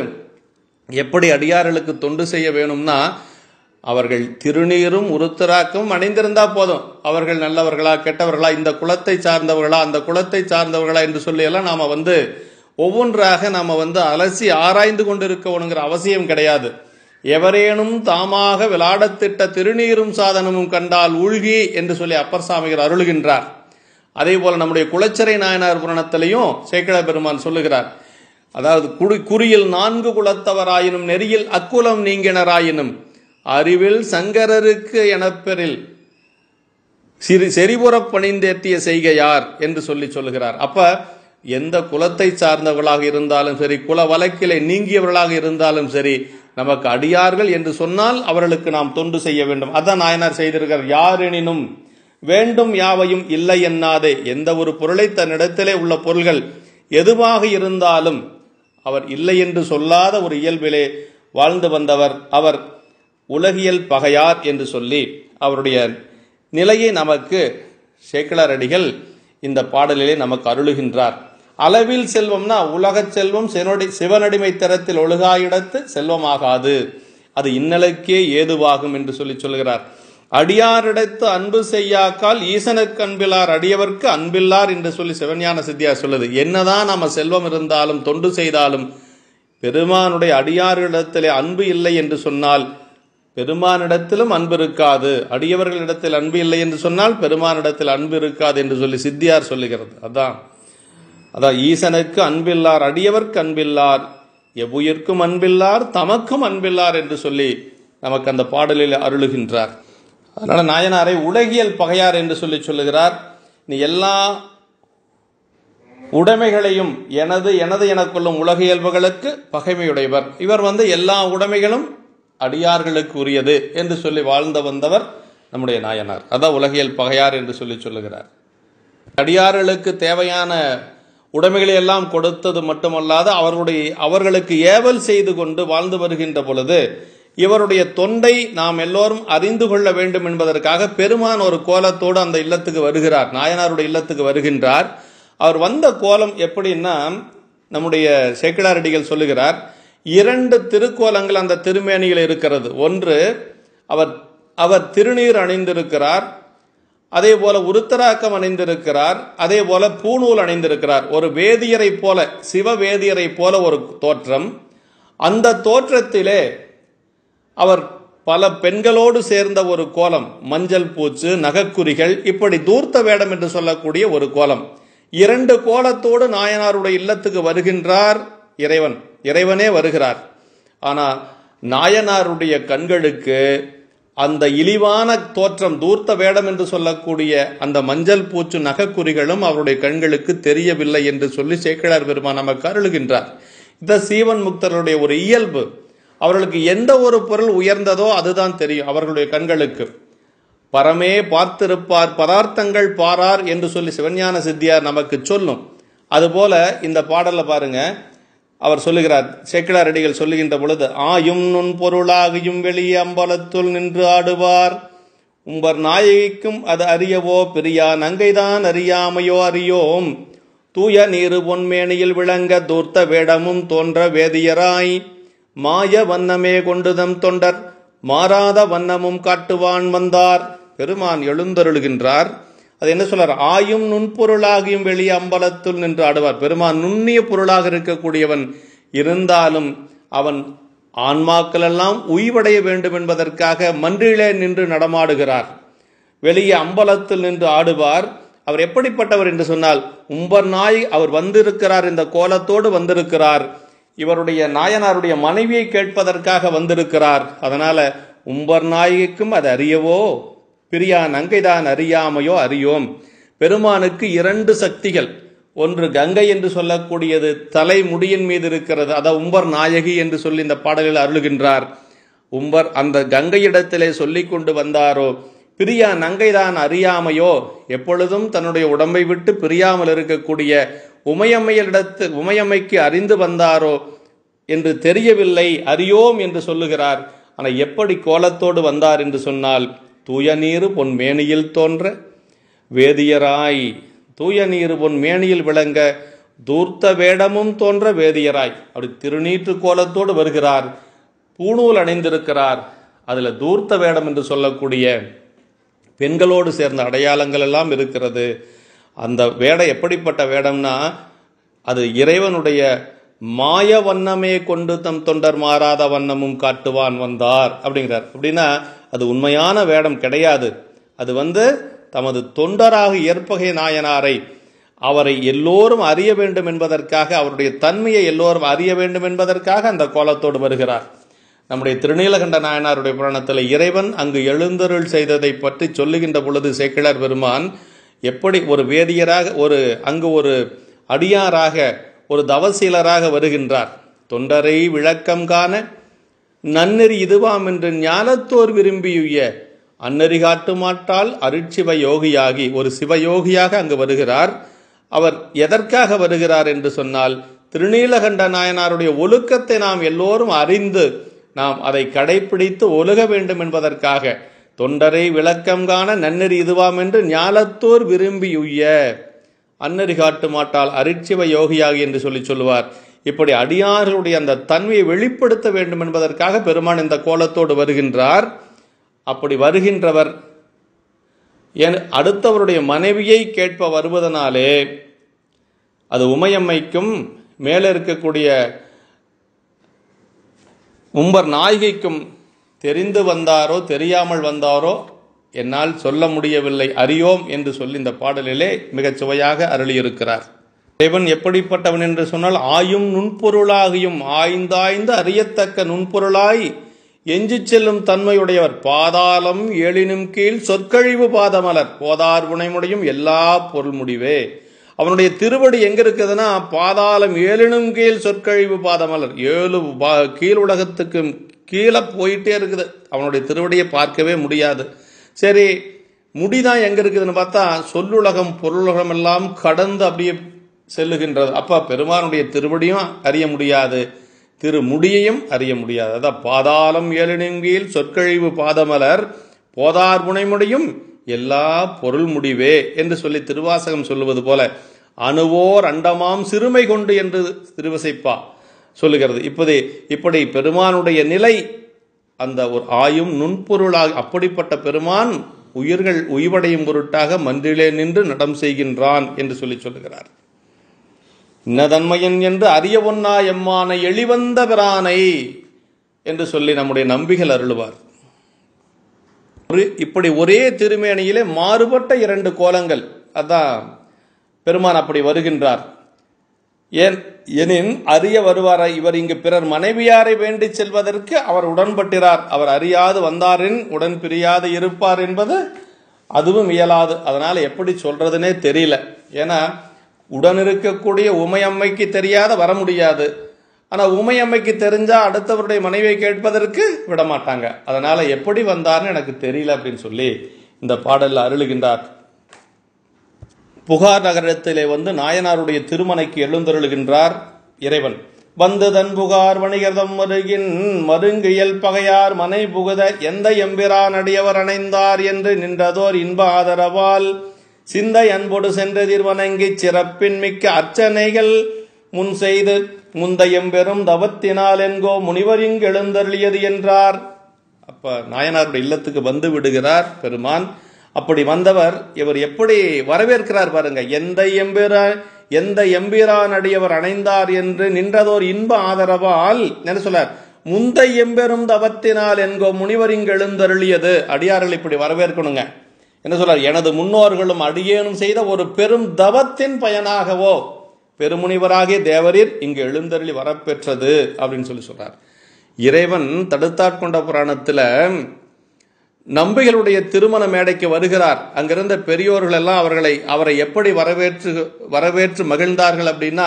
[SPEAKER 1] எப்படி அடியார்களுக்கு தொண்டு செய்ய வேணும்னா அவர்கள் திருநீரும் உருத்தராக்கும் அணிந்திருந்தா போதும் அவர்கள் நல்லவர்களா கெட்டவர்களா இந்த குலத்தை சார்ந்தவர்களா அந்த குலத்தை சார்ந்தவர்களா என்று சொல்லி எல்லாம் நாம வந்து ஒவ்வொன்றாக நாம வந்து அலசி ஆராய்ந்து கொண்டிருக்கணுங்கிற அவசியம் கிடையாது எவரேனும் தாமாக விளாடத்திட்ட திருநீரும் சாதனமும் கண்டால் ஊழ்கி என்று சொல்லி அப்பர் சாமிகள் அருளுகின்றார் அதே போல நம்முடைய குலச்சரை நாயனார் புராணத்திலையும் சேக்கிழ பெருமான் சொல்லுகிறார் அதாவது குடி குறியில் நான்கு குலத்தவராயினும் நெறியில் அக்குலம் நீங்கினராயினும் அறிவில் சங்கரருக்கு எனப்பெறில் சிறு செறிபுறப் பணிந்தேத்திய செய்கையார் என்று சொல்லி சொல்லுகிறார் அப்ப எந்த குலத்தை சார்ந்தவர்களாக இருந்தாலும் சரி குல வழக்கிலே நீங்கியவர்களாக இருந்தாலும் சரி நமக்கு அடியார்கள் என்று சொன்னால் அவர்களுக்கு நாம் தொண்டு செய்ய வேண்டும் அதான் நாயனார் செய்திருக்கிறார் யாரெனினும் வேண்டும் யாவையும் இல்லை என்னாதே எந்த ஒரு பொருளை தன்னிடத்திலே உள்ள பொருள்கள் எதுவாக இருந்தாலும் அவர் இல்லை என்று சொல்லாத ஒரு இயல்பிலே வாழ்ந்து வந்தவர் அவர் உலகியல் பகையார் என்று சொல்லி அவருடைய நிலையை நமக்கு சேக்கிழார் அடிகள் இந்த பாடலிலே நமக்கு அருளுகின்றார் அளவில் செல்வம்னா உலகச் செல்வம் சிவனடி சிவனடிமை தரத்தில் ஒழுகாயிடத்து செல்வமாகாது அது இந்நிலைக்கே ஏதுவாகும் என்று சொல்லி சொல்கிறார் அடியாரிடத்து அன்பு செய்யாக்கால் ஈசனுக்கு அன்பிலார் அடியவர்க்கு அன்பில்லார் என்று சொல்லி சிவஞான சித்தியார் சொல்லுது என்னதான் நம்ம செல்வம் இருந்தாலும் தொண்டு செய்தாலும் பெருமானுடைய அடியார்களிடத்திலே அன்பு இல்லை என்று சொன்னால் பெருமானிடத்திலும் அன்பு இருக்காது அடியவர்களிடத்தில் அன்பு இல்லை என்று சொன்னால் பெருமானிடத்தில் அன்பு இருக்காது என்று சொல்லி சித்தியார் சொல்லுகிறது அதான் அதான் ஈசனுக்கு அன்பில்லார் அடியவர்க்கு அன்பில்லார் எவ்வுயிர்க்கும் அன்பில்லார் தமக்கும் அன்பில்லார் என்று சொல்லி நமக்கு அந்த பாடலில் அருளுகின்றார் அதனால நாயனாரை உலகியல் பகையார் என்று சொல்லி சொல்லுகிறார் நீ எல்லா உடைமைகளையும் எனது எனது என கொள்ளும் உலக இயல்புகளுக்கு பகைமையுடையவர் இவர் வந்து எல்லா உடைமைகளும் அடியார்களுக்கு உரியது என்று சொல்லி வாழ்ந்து வந்தவர் நம்முடைய நாயனார் அதான் உலகியல் பகையார் என்று சொல்லி சொல்லுகிறார் அடியார்களுக்கு தேவையான உடைமைகளை எல்லாம் கொடுத்தது மட்டுமல்லாது அவர்களுடைய அவர்களுக்கு ஏவல் செய்து கொண்டு வாழ்ந்து வருகின்ற பொழுது இவருடைய தொண்டை நாம் எல்லோரும் அறிந்து கொள்ள வேண்டும் என்பதற்காக பெருமான் ஒரு கோலத்தோடு அந்த இல்லத்துக்கு வருகிறார் நாயனாருடைய இல்லத்துக்கு வருகின்றார் அவர் வந்த கோலம் எப்படின்னா நம்முடைய சேக்கிழாரடிகள் சொல்லுகிறார் இரண்டு திருக்கோலங்கள் அந்த திருமேனியில் இருக்கிறது ஒன்று அவர் அவர் திருநீர் அணிந்திருக்கிறார் அதே போல உருத்தராக்கம் அணிந்திருக்கிறார் அதே போல பூநூல் அணிந்திருக்கிறார் ஒரு வேதியரை போல சிவ வேதியரை போல ஒரு தோற்றம் அந்த தோற்றத்திலே அவர் பல பெண்களோடு சேர்ந்த ஒரு கோலம் மஞ்சள் பூச்சு நகக்குறிகள் இப்படி தூர்த்த வேடம் என்று சொல்லக்கூடிய ஒரு கோலம் இரண்டு கோலத்தோடு நாயனாருடைய இல்லத்துக்கு வருகின்றார் இறைவன் இறைவனே வருகிறார் ஆனா நாயனாருடைய கண்களுக்கு அந்த இழிவான தோற்றம் தூர்த்த வேடம் என்று சொல்லக்கூடிய அந்த மஞ்சள் பூச்சு நகக்குறிகளும் அவருடைய கண்களுக்கு தெரியவில்லை என்று சொல்லி சேக்கிழார் பெருமான் நமக்கு அருளுகின்றார் இந்த சீவன் முக்தர்களுடைய ஒரு இயல்பு அவர்களுக்கு எந்த ஒரு பொருள் உயர்ந்ததோ அதுதான் தெரியும் அவர்களுடைய கண்களுக்கு பரமே பார்த்திருப்பார் பதார்த்தங்கள் பாரார் என்று சொல்லி சிவஞான சித்தியார் நமக்கு சொல்லும் அதுபோல இந்த பாடல்ல பாருங்க அவர் சொல்லுகிறார் சேக்கிழார் அடிகள் சொல்லுகின்ற பொழுது ஆயும் நுண் பொருளாகியும் வெளியே அம்பலத்துள் நின்று ஆடுவார் உம்பர் நாயகிக்கும் அது அறியவோ பிரியா நங்கைதான் அறியாமையோ அறியோம் தூய நீரு பொன்மேனியில் விளங்க தூர்த்த வேடமும் தோன்ற வேதியராய் மாய வண்ணமே கொண்டுதம் தொண்டர் மாறாத வண்ணமும் காட்டுவான் வந்தார் பெருமான் எழுந்தருளுகின்றார் அது என்ன சொல்றார் ஆயும் நுண்பொருளாகியும் வெளியே அம்பலத்துள் நின்று ஆடுவார் பெருமான் நுண்ணிய பொருளாக இருக்கக்கூடியவன் இருந்தாலும் அவன் ஆன்மாக்கள் எல்லாம் உய்வடைய வேண்டும் என்பதற்காக மன்றிலே நின்று நடமாடுகிறார் வெளியே அம்பலத்தில் நின்று ஆடுவார் அவர் எப்படிப்பட்டவர் என்று சொன்னால் உம்பர் நாய் அவர் வந்திருக்கிறார் இந்த கோலத்தோடு வந்திருக்கிறார் இவருடைய நாயனாருடைய மனைவியை கேட்பதற்காக வந்திருக்கிறார் அதனால உம்பர் நாயகிக்கும் அது அறியவோ பிரியா நங்கைதான் அறியாமையோ அறியோம் பெருமானுக்கு இரண்டு சக்திகள் ஒன்று கங்கை என்று சொல்லக்கூடியது தலை முடியின் மீது இருக்கிறது அதான் உம்பர் நாயகி என்று சொல்லி இந்த பாடலில் அருளுகின்றார் உம்பர் அந்த கங்கையிடத்திலே சொல்லிக் கொண்டு வந்தாரோ பிரியா நங்கைதான் அறியாமையோ எப்பொழுதும் தன்னுடைய உடம்பை விட்டு பிரியாமல் இருக்கக்கூடிய உமையம்மையிடத்து உமையம்மைக்கு அறிந்து வந்தாரோ என்று தெரியவில்லை அறியோம் என்று சொல்லுகிறார் ஆனால் எப்படி கோலத்தோடு வந்தார் என்று சொன்னால் தூய நீரு பொன் மேனியில் தோன்ற வேதியராய் தூய நீரு பொன் மேனியில் விளங்க தூர்த்த வேடமும் தோன்ற வேதியராய் அப்படி திருநீற்று கோலத்தோடு வருகிறார் பூணூல் அணிந்திருக்கிறார் அதுல தூர்த்த வேடம் என்று சொல்லக்கூடிய பெண்களோடு சேர்ந்த அடையாளங்கள் எல்லாம் இருக்கிறது அந்த வேடம் எப்படிப்பட்ட வேடம்னா அது இறைவனுடைய மாய வண்ணமே கொண்டு தம் தொண்டர் மாறாத வண்ணமும் காட்டுவான் வந்தார் அப்படிங்கிறார் அப்படின்னா அது உண்மையான வேடம் கிடையாது அது வந்து தமது தொண்டராக ஏற்பகை நாயனாரை அவரை எல்லோரும் அறிய வேண்டும் என்பதற்காக அவருடைய தன்மையை எல்லோரும் அறிய வேண்டும் என்பதற்காக அந்த கோலத்தோடு வருகிறார் நம்முடைய திருநீலகண்ட நாயனாருடைய புராணத்தில் இறைவன் அங்கு எழுந்தருள் செய்ததை பற்றி சொல்லுகின்ற பொழுது சேக்கிழார் பெருமான் எப்படி ஒரு வேதியராக ஒரு அங்கு ஒரு அடியாராக ஒரு தவசீலராக வருகின்றார் தொண்டரை விளக்கம் காண நன்னெறி இதுவாம் என்று ஞானத்தோர் விரும்பியுய அன்னறி காட்டுமாட்டால் அருட்சிவ யோகியாகி ஒரு சிவயோகியாக அங்கு வருகிறார் அவர் எதற்காக வருகிறார் என்று சொன்னால் திருநீலகண்ட நாயனாருடைய ஒழுக்கத்தை நாம் எல்லோரும் அறிந்து நாம் அதை கடைபிடித்து ஒழுக வேண்டும் என்பதற்காக தொண்டரை விளக்கம் காண நன்னெறி இதுவாம் என்று ஞாலத்தோர் விரும்பி உய்ய அன்னறி காட்டு மாட்டால் அரிச்சிவ யோகியாகி என்று சொல்லி சொல்லுவார் இப்படி அடியார்களுடைய அந்த தன்மையை வெளிப்படுத்த வேண்டும் என்பதற்காக பெருமான் இந்த கோலத்தோடு வருகின்றார் அப்படி வருகின்றவர் என் அடுத்தவருடைய மனைவியை கேட்ப வருவதனாலே அது உமையம்மைக்கும் மேலே இருக்கக்கூடிய உம்பர் நாயகிக்கும் தெரிந்து வந்தாரோ தெரியாமல் வந்தாரோ என்னால் சொல்ல முடியவில்லை அறியோம் என்று சொல்லி இந்த பாடலிலே மிகச் சுவையாக அருளியிருக்கிறார் இறைவன் எப்படிப்பட்டவன் என்று சொன்னால் ஆயும் நுண்பொருளாகியும் ஆய்ந்தாய்ந்து அறியத்தக்க நுண்பொருளாய் எஞ்சி செல்லும் தன்மையுடையவர் பாதாளம் ஏழினும் கீழ் சொற்கழிவு பாதமலர் போதார் புனைமுடையும் எல்லா பொருள் முடிவே அவனுடைய திருவடி எங்க இருக்குதுன்னா பாதாளம் ஏழினும் கீழ் சொற்கழிவு பாதமலர் ஏழு பா- கீழ் உலகத்துக்கு கீழே போயிட்டே இருக்குது அவனுடைய திருவடியை பார்க்கவே முடியாது சரி முடிதான் எங்க இருக்குதுன்னு பார்த்தா சொல்லுலகம் பொருளுலகம் எல்லாம் கடந்து அப்படியே செல்லுகின்றது அப்ப பெருமானுடைய திருவடியும் அறிய முடியாது திருமுடியையும் அறிய முடியாது அதான் பாதாளம் ஏழினங்கீழ் சொற்கழிவு பாதமலர் போதார் புனைமுடியும் எல்லா பொருள் முடிவே என்று சொல்லி திருவாசகம் சொல்லுவது போல அணுவோர் அண்டமாம் சிறுமை கொண்டு என்று திருவசைப்பா சொல்லுகிறது இப்படி இப்படி பெருமானுடைய நிலை அந்த ஒரு ஆயும் நுண்பொருளாக அப்படிப்பட்ட பெருமான் உயிர்கள் உய்வடையும் பொருட்டாக மன்றிலே நின்று நடம் செய்கின்றான் என்று சொல்லி சொல்லுகிறார் இன்னதன்மையன் என்று அறிய ஒன்னா எம்மான எளிவந்த பிரானை என்று சொல்லி நம்முடைய நம்பிகள் அருளுவார் ஒரு இப்படி ஒரே திருமேனியிலே மாறுபட்ட இரண்டு கோலங்கள் அதான் பெருமான் அப்படி வருகின்றார் ஏன் எனின் அறிய வருவாரா இவர் இங்கு பிறர் மனைவியாரை வேண்டி செல்வதற்கு அவர் உடன்பட்டிறார் அவர் அறியாது வந்தாரின் உடன் பிரியாது இருப்பார் என்பது அதுவும் இயலாது அதனால எப்படி சொல்றதுனே தெரியல ஏன்னா உடன் இருக்கக்கூடிய உமையம்மைக்கு தெரியாத வர முடியாது ஆனா உமையம்மைக்கு தெரிஞ்சா அடுத்தவருடைய மனைவியை கேட்பதற்கு விட மாட்டாங்க அதனால எப்படி வந்தார்னு எனக்கு தெரியல அப்படின்னு சொல்லி இந்த பாடல்ல அருளுகின்றார் புகார் நகரத்திலே வந்து நாயனாருடைய திருமனைக்கு எழுந்தருளுகின்றார் இறைவன் வந்து தன் புகார் வணிகர்தம் மருகின் மருங்கியல் பகையார் மனை புகுத எந்த எம்பிரான் அடியவர் அணைந்தார் என்று நின்றதோர் இன்ப ஆதரவால் சிந்தை அன்போடு சென்றதிர் வணங்கிச் சிறப்பின் மிக்க அர்ச்சனைகள் முன் செய்து முந்தையம் பெரும் தவத்தினால் என்கோ முனிவர் இங்கு எழுந்தருளியது என்றார் அப்ப நாயனாருடைய இல்லத்துக்கு வந்து விடுகிறார் பெருமான் அப்படி வந்தவர் இவர் எப்படி வரவேற்கிறார் பாருங்க எந்த எம்பிரா எந்த எம்பிரான் அடியவர் அணைந்தார் என்று நின்றதோர் இன்ப ஆதரவால் என்ன சொல்லார் முந்தை எம்பெரும் தவத்தினால் என்கோ முனிவர் இங்கு எழுந்தருளியது அடியார்கள் இப்படி வரவேற்கணுங்க என்ன சொல்றார் எனது முன்னோர்களும் அடியேனும் செய்த ஒரு பெரும் தவத்தின் பயனாகவோ பெருமுனிவராகிய தேவரீர் இங்கு எழுந்தருளி வரப்பெற்றது அப்படின்னு சொல்லி சொல்றார் இறைவன் தடுத்தாட்கொண்ட புராணத்துல நம்பிகளுடைய திருமண மேடைக்கு வருகிறார் அங்கிருந்த பெரியோர்கள் எல்லாம் அவர்களை அவரை எப்படி வரவேற்று வரவேற்று மகிழ்ந்தார்கள் அப்படின்னா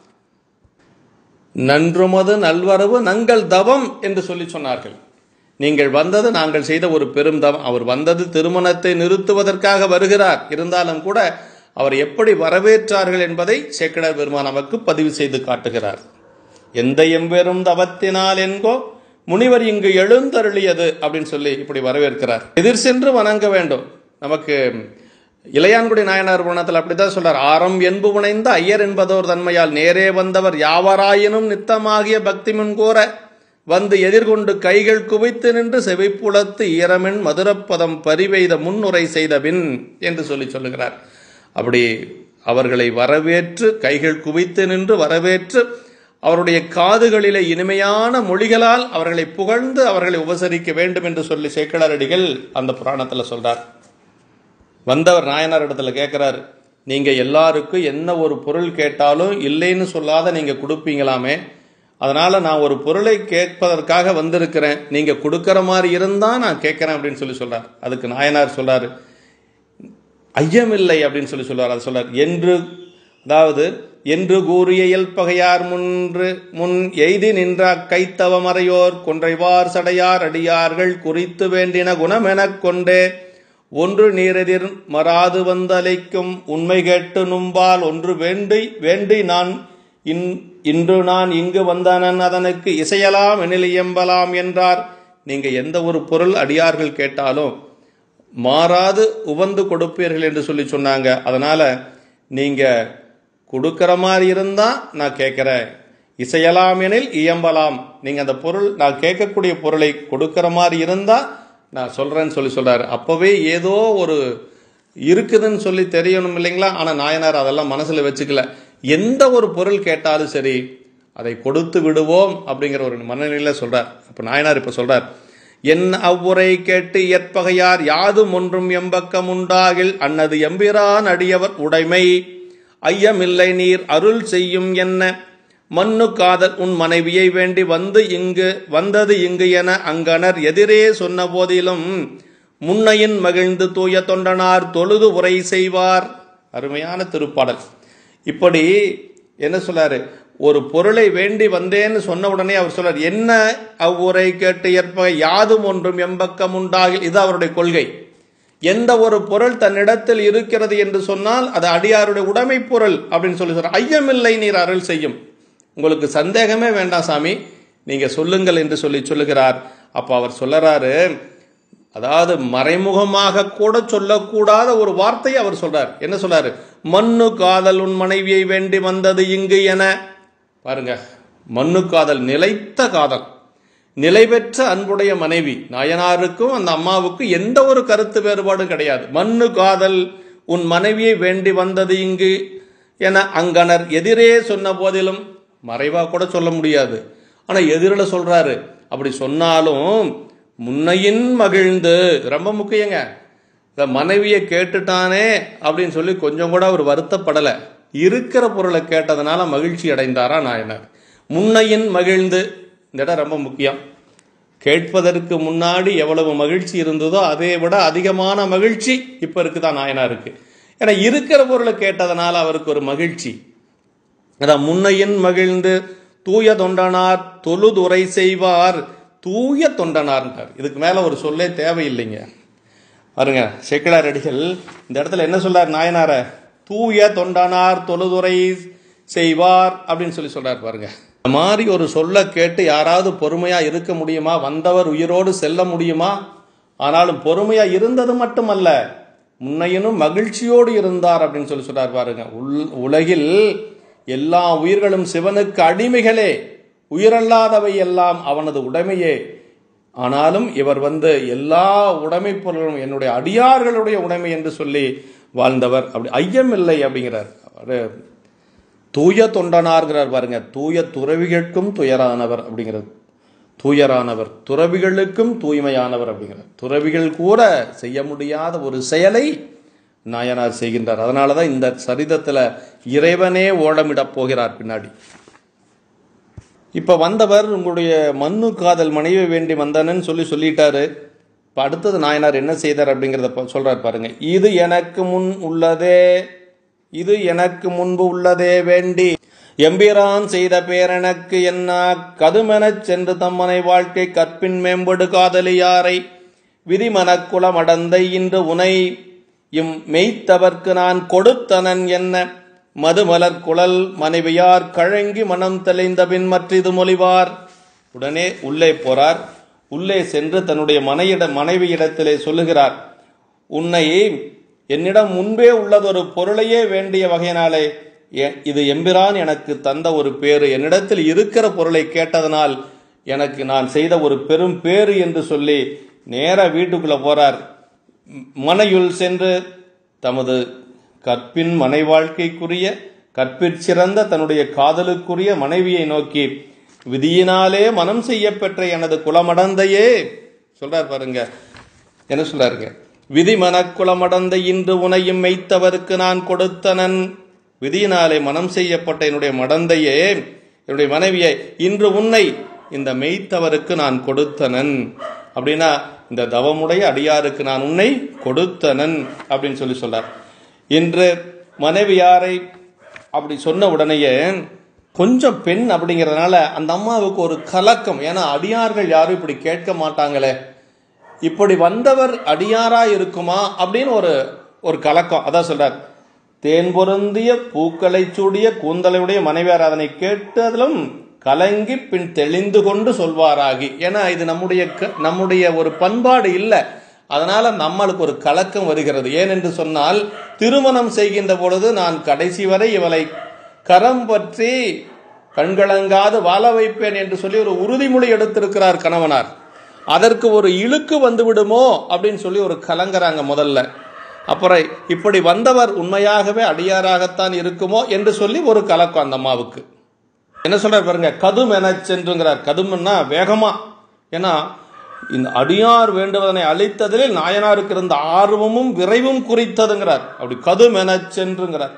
[SPEAKER 1] நன்றுமது நல்வரவு நங்கள் தவம் என்று சொல்லி சொன்னார்கள் நீங்கள் வந்தது நாங்கள் செய்த ஒரு பெரும் தவம் அவர் வந்தது திருமணத்தை நிறுத்துவதற்காக வருகிறார் இருந்தாலும் கூட அவர் எப்படி வரவேற்றார்கள் என்பதை சேக்கடர் பெருமான் நமக்கு பதிவு செய்து காட்டுகிறார் எந்த எம்பெரும் தவத்தினால் என்கோ முனிவர் இங்கு எழுந்தருளியது அப்படின்னு சொல்லி இப்படி வரவேற்கிறார் எதிர் சென்று வணங்க வேண்டும் நமக்கு இளையான்குடி நாயனார் புராணத்தில் அப்படித்தான் சொல்றார் ஆரம் என்பு புனைந்த ஐயர் என்பதோர் தன்மையால் நேரே வந்தவர் யாவராயினும் நித்தமாகிய பக்தி முன்கூற வந்து எதிர்கொண்டு கைகள் குவித்து நின்று செவிப்புலத்து ஈரமென் மதுரப்பதம் பரிவெய்த முன்னுரை செய்த பின் என்று சொல்லி சொல்லுகிறார் அப்படி அவர்களை வரவேற்று கைகள் குவித்து நின்று வரவேற்று அவருடைய காதுகளிலே இனிமையான மொழிகளால் அவர்களை புகழ்ந்து அவர்களை உபசரிக்க வேண்டும் என்று சொல்லி சேக்கலாரடிகள் அந்த புராணத்துல சொல்றார் வந்தவர் நாயனார் இடத்துல கேட்கிறாரு நீங்க எல்லாருக்கும் என்ன ஒரு பொருள் கேட்டாலும் இல்லைன்னு சொல்லாத நீங்க கொடுப்பீங்களாமே அதனால நான் ஒரு பொருளை கேட்பதற்காக வந்திருக்கிறேன் நீங்க கொடுக்கிற மாதிரி இருந்தா நான் கேட்கிறேன் அப்படின்னு சொல்லி சொல்றார் அதுக்கு நாயனார் சொல்றாரு ஐயமில்லை அப்படின்னு சொல்லி சொல்றார் அது சொல்றார் என்று அதாவது என்று கூறிய இயல்பகையார் முன்று முன் எய்தி நின்ற கைத்தவமறையோர் கொன்றைவார் சடையார் அடியார்கள் குறித்து வேண்டின குணமெனக் கொண்டே ஒன்று நீரெதிர் மறாது வந்தலைக்கும் உண்மை கேட்டு நும்பால் ஒன்று வேண்டி வேண்டி நான் இன் இன்று நான் இங்கு வந்தனன் அதனுக்கு இசையலாம் எனில் இயம்பலாம் என்றார் நீங்க எந்த ஒரு பொருள் அடியார்கள் கேட்டாலும் மாறாது உவந்து கொடுப்பீர்கள் என்று சொல்லி சொன்னாங்க அதனால நீங்க கொடுக்கிற மாதிரி இருந்தா நான் கேட்கிறேன் இசையலாம் எனில் இயம்பலாம் நீங்க அந்த பொருள் நான் கேட்கக்கூடிய பொருளை கொடுக்கிற மாதிரி இருந்தா நான் சொல்றேன்னு சொல்லி சொல்றாரு அப்பவே ஏதோ ஒரு இருக்குதுன்னு சொல்லி தெரியணும் இல்லைங்களா ஆனா நாயனார் அதெல்லாம் மனசுல வச்சுக்கல எந்த ஒரு பொருள் கேட்டாலும் சரி அதை கொடுத்து விடுவோம் அப்படிங்கிற ஒரு மனநிலையில சொல்றார் அப்ப நாயனார் இப்ப சொல்றார் என் அவ்வுரை கேட்டு ஏற்பகையார் யாதும் ஒன்றும் எம்பக்கம் உண்டாகில் அன்னது எம்பிரான் அடியவர் உடைமை ஐயமில்லை நீர் அருள் செய்யும் என்ன மண்ணு காதல் உன் மனைவியை வேண்டி வந்து இங்கு வந்தது இங்கு என அங்கனர் எதிரே சொன்ன போதிலும் முன்னையின் மகிழ்ந்து தூய தொண்டனார் தொழுது உரை செய்வார் அருமையான திருப்பாடல் இப்படி என்ன சொல்றாரு ஒரு பொருளை வேண்டி வந்தேன்னு சொன்ன உடனே அவர் சொல்றார் என்ன அவ்வுரை கேட்டு ஏற்ப யாதும் ஒன்றும் எம்பக்கம் உண்டாகில் இது அவருடைய கொள்கை எந்த ஒரு பொருள் தன்னிடத்தில் இருக்கிறது என்று சொன்னால் அது அடியாருடைய உடைமை பொருள் அப்படின்னு சொல்லி சொல்ற ஐயமில்லை நீர் அருள் செய்யும் உங்களுக்கு சந்தேகமே வேண்டாம் சாமி நீங்க சொல்லுங்கள் என்று சொல்லி சொல்லுகிறார் அப்ப அவர் சொல்லறாரு அதாவது மறைமுகமாக கூட சொல்லக்கூடாத ஒரு வார்த்தையை அவர் சொல்றார் என்ன சொல்றாரு மண்ணு காதல் உன் மனைவியை வேண்டி வந்தது இங்கு என பாருங்க மண்ணு காதல் நிலைத்த காதல் நிலை பெற்ற அன்புடைய மனைவி நாயனாருக்கும் அந்த அம்மாவுக்கும் எந்த ஒரு கருத்து வேறுபாடும் கிடையாது மண்ணு காதல் உன் மனைவியை வேண்டி வந்தது இங்கு என அங்கனர் எதிரே சொன்ன போதிலும் மறைவா கூட சொல்ல முடியாது ஆனா எதிரில் சொல்றாரு அப்படி சொன்னாலும் முன்னையின் மகிழ்ந்து ரொம்ப முக்கியங்க இந்த மனைவியை கேட்டுட்டானே அப்படின்னு சொல்லி கொஞ்சம் கூட அவர் வருத்தப்படலை இருக்கிற பொருளை கேட்டதுனால மகிழ்ச்சி அடைந்தாரா நாயனார் முன்னையின் மகிழ்ந்து இந்த இடம் ரொம்ப முக்கியம் கேட்பதற்கு முன்னாடி எவ்வளவு மகிழ்ச்சி இருந்ததோ அதை விட அதிகமான மகிழ்ச்சி இப்ப இருக்குதான் நாயனாருக்கு ஏன்னா இருக்கிற பொருளை கேட்டதனால அவருக்கு ஒரு மகிழ்ச்சி அதான் முன்னையின் மகிழ்ந்து தூய தொண்டனார் தொழுதுரை செய்வார் தூய தொண்டனார்ன்றார் இதுக்கு மேல ஒரு சொல்லே தேவையில்லைங்க பாருங்க சேக்கிழார் அடிகள் இந்த இடத்துல என்ன சொல்றார் நாயனார தூய தொண்டனார் தொழுதுரை செய்வார் அப்படின்னு சொல்லி சொல்றார் பாருங்க இந்த மாதிரி ஒரு சொல்ல கேட்டு யாராவது பொறுமையா இருக்க முடியுமா வந்தவர் உயிரோடு செல்ல முடியுமா ஆனாலும் பொறுமையா இருந்தது மட்டுமல்ல முன்னையினும் மகிழ்ச்சியோடு இருந்தார் அப்படின்னு சொல்லி சொல்றார் பாருங்க உல்- உலகில் எல்லா உயிர்களும் சிவனுக்கு அடிமைகளே உயிரல்லாதவை எல்லாம் அவனது உடைமையே ஆனாலும் இவர் வந்து எல்லா உடைமை பொருளும் என்னுடைய அடியார்களுடைய உடைமை என்று சொல்லி வாழ்ந்தவர் அப்படி ஐயம் இல்லை அப்படிங்கிறார் அவரு தூய தொண்டனார்கிறார் பாருங்க தூய துறவிகளுக்கும் துயரானவர் அப்படிங்கிறது தூயரானவர் துறவிகளுக்கும் தூய்மையானவர் அப்படிங்கிறார் துறவிகள் கூட செய்ய முடியாத ஒரு செயலை நாயனார் செய்கின்றார் அதனால தான் இந்த சரிதத்தில் இறைவனே ஓடமிடப் போகிறார் பின்னாடி இப்ப வந்தவர் உங்களுடைய மண்ணு காதல் மனைவி வேண்டி வந்தனன்னு சொல்லி சொல்லிட்டாரு இப்ப அடுத்தது நாயனார் என்ன செய்தார் அப்படிங்கிறத ப- சொல்றார் பாருங்க இது எனக்கு முன் உள்ளதே இது எனக்கு முன்பு உள்ளதே வேண்டி எம்பிரான் செய்த பேரெனக்கு என்ன கதுமெனச் சென்று தம்மனை வாழ்க்கை கற்பின் மேம்படு காதலியாரை விதிமனக்குலம் அடந்தை இன்று உனை இம் மெய்த்தவர்க்கு நான் கொடுத்தனன் என்ன மதுமலர் குழல் மனைவியார் கழங்கி மனம் தெளிந்த பின் மற்றிது மொழிவார் உடனே உள்ளே போறார் உள்ளே சென்று தன்னுடைய மனையிட மனைவியிடத்திலே சொல்லுகிறார் உன்னை என்னிடம் முன்பே உள்ளதொரு பொருளையே வேண்டிய வகையினாலே எ- இது எம்பிரான் எனக்கு தந்த ஒரு பேரு என்னிடத்தில் இருக்கிற பொருளை கேட்டதனால் எனக்கு நான் செய்த ஒரு பெரும் பேரு என்று சொல்லி நேரா வீட்டுக்குள்ள போறார் ம், மனையுள் சென்று தமது கற்பின் மனை வாழ்க்கைக்குரிய கற்பிற் சிறந்த தன்னுடைய காதலுக்குரிய மனைவியை நோக்கி விதியினாலே மனம் செய்யப்பெற்ற எனது குலமடந்தையே சொல்றார் பாருங்க என்ன சொல்றாருங்க விதி மனக்குலமடந்த இன்று உனையும் மெய்த்தவருக்கு நான் கொடுத்தனன் விதியினாலே மனம் செய்யப்பட்ட என்னுடைய மடந்தையே என்னுடைய மனைவியை இன்று உன்னை இந்த மெய்த்தவருக்கு நான் கொடுத்தனன் அப்படின்னா இந்த தவமுடைய அடியாருக்கு நான் உன்னை கொடுத்தனன் அப்படின்னு சொல்லி சொல்றார் இன்று மனைவியாரை அப்படி சொன்ன உடனேயே கொஞ்சம் பெண் அப்படிங்கிறதுனால அந்த அம்மாவுக்கு ஒரு கலக்கம் ஏன்னா அடியார்கள் யாரும் இப்படி கேட்க மாட்டாங்களே இப்படி வந்தவர் அடியாரா இருக்குமா அப்படின்னு ஒரு ஒரு கலக்கம் அதான் சொல்றார் தேன் பொருந்திய பூக்களை சூடிய கூந்தலையுடைய மனைவியார் அதனை கேட்டதிலும் கலங்கி பின் தெளிந்து கொண்டு சொல்வாராகி ஏன்னா இது நம்முடைய க- நம்முடைய ஒரு பண்பாடு இல்லை அதனால நம்மளுக்கு ஒரு கலக்கம் வருகிறது ஏனென்று சொன்னால் திருமணம் செய்கின்ற பொழுது நான் கடைசி வரை இவளை கரம் பற்றி கண்கலங்காது வாழ வைப்பேன் என்று சொல்லி ஒரு உறுதிமொழி எடுத்திருக்கிறார் கணவனார் அதற்கு ஒரு இழுக்கு வந்து விடுமோ அப்படின்னு சொல்லி ஒரு கலங்குறாங்க முதல்ல அப்புறம் இப்படி வந்தவர் உண்மையாகவே அடியாராகத்தான் இருக்குமோ என்று சொல்லி ஒரு கலக்கம் அந்த அம்மாவுக்கு என்ன சொல்றார் பாருங்க கதும் என சென்றுங்கிறார் கதும்னா வேகமா ஏன்னா இந்த அடியார் வேண்டுவதனை அழித்ததில் நாயனாருக்கு இருந்த ஆர்வமும் விரைவும் குறித்ததுங்கிறார் அப்படி கதும் என சென்றுங்கிறார்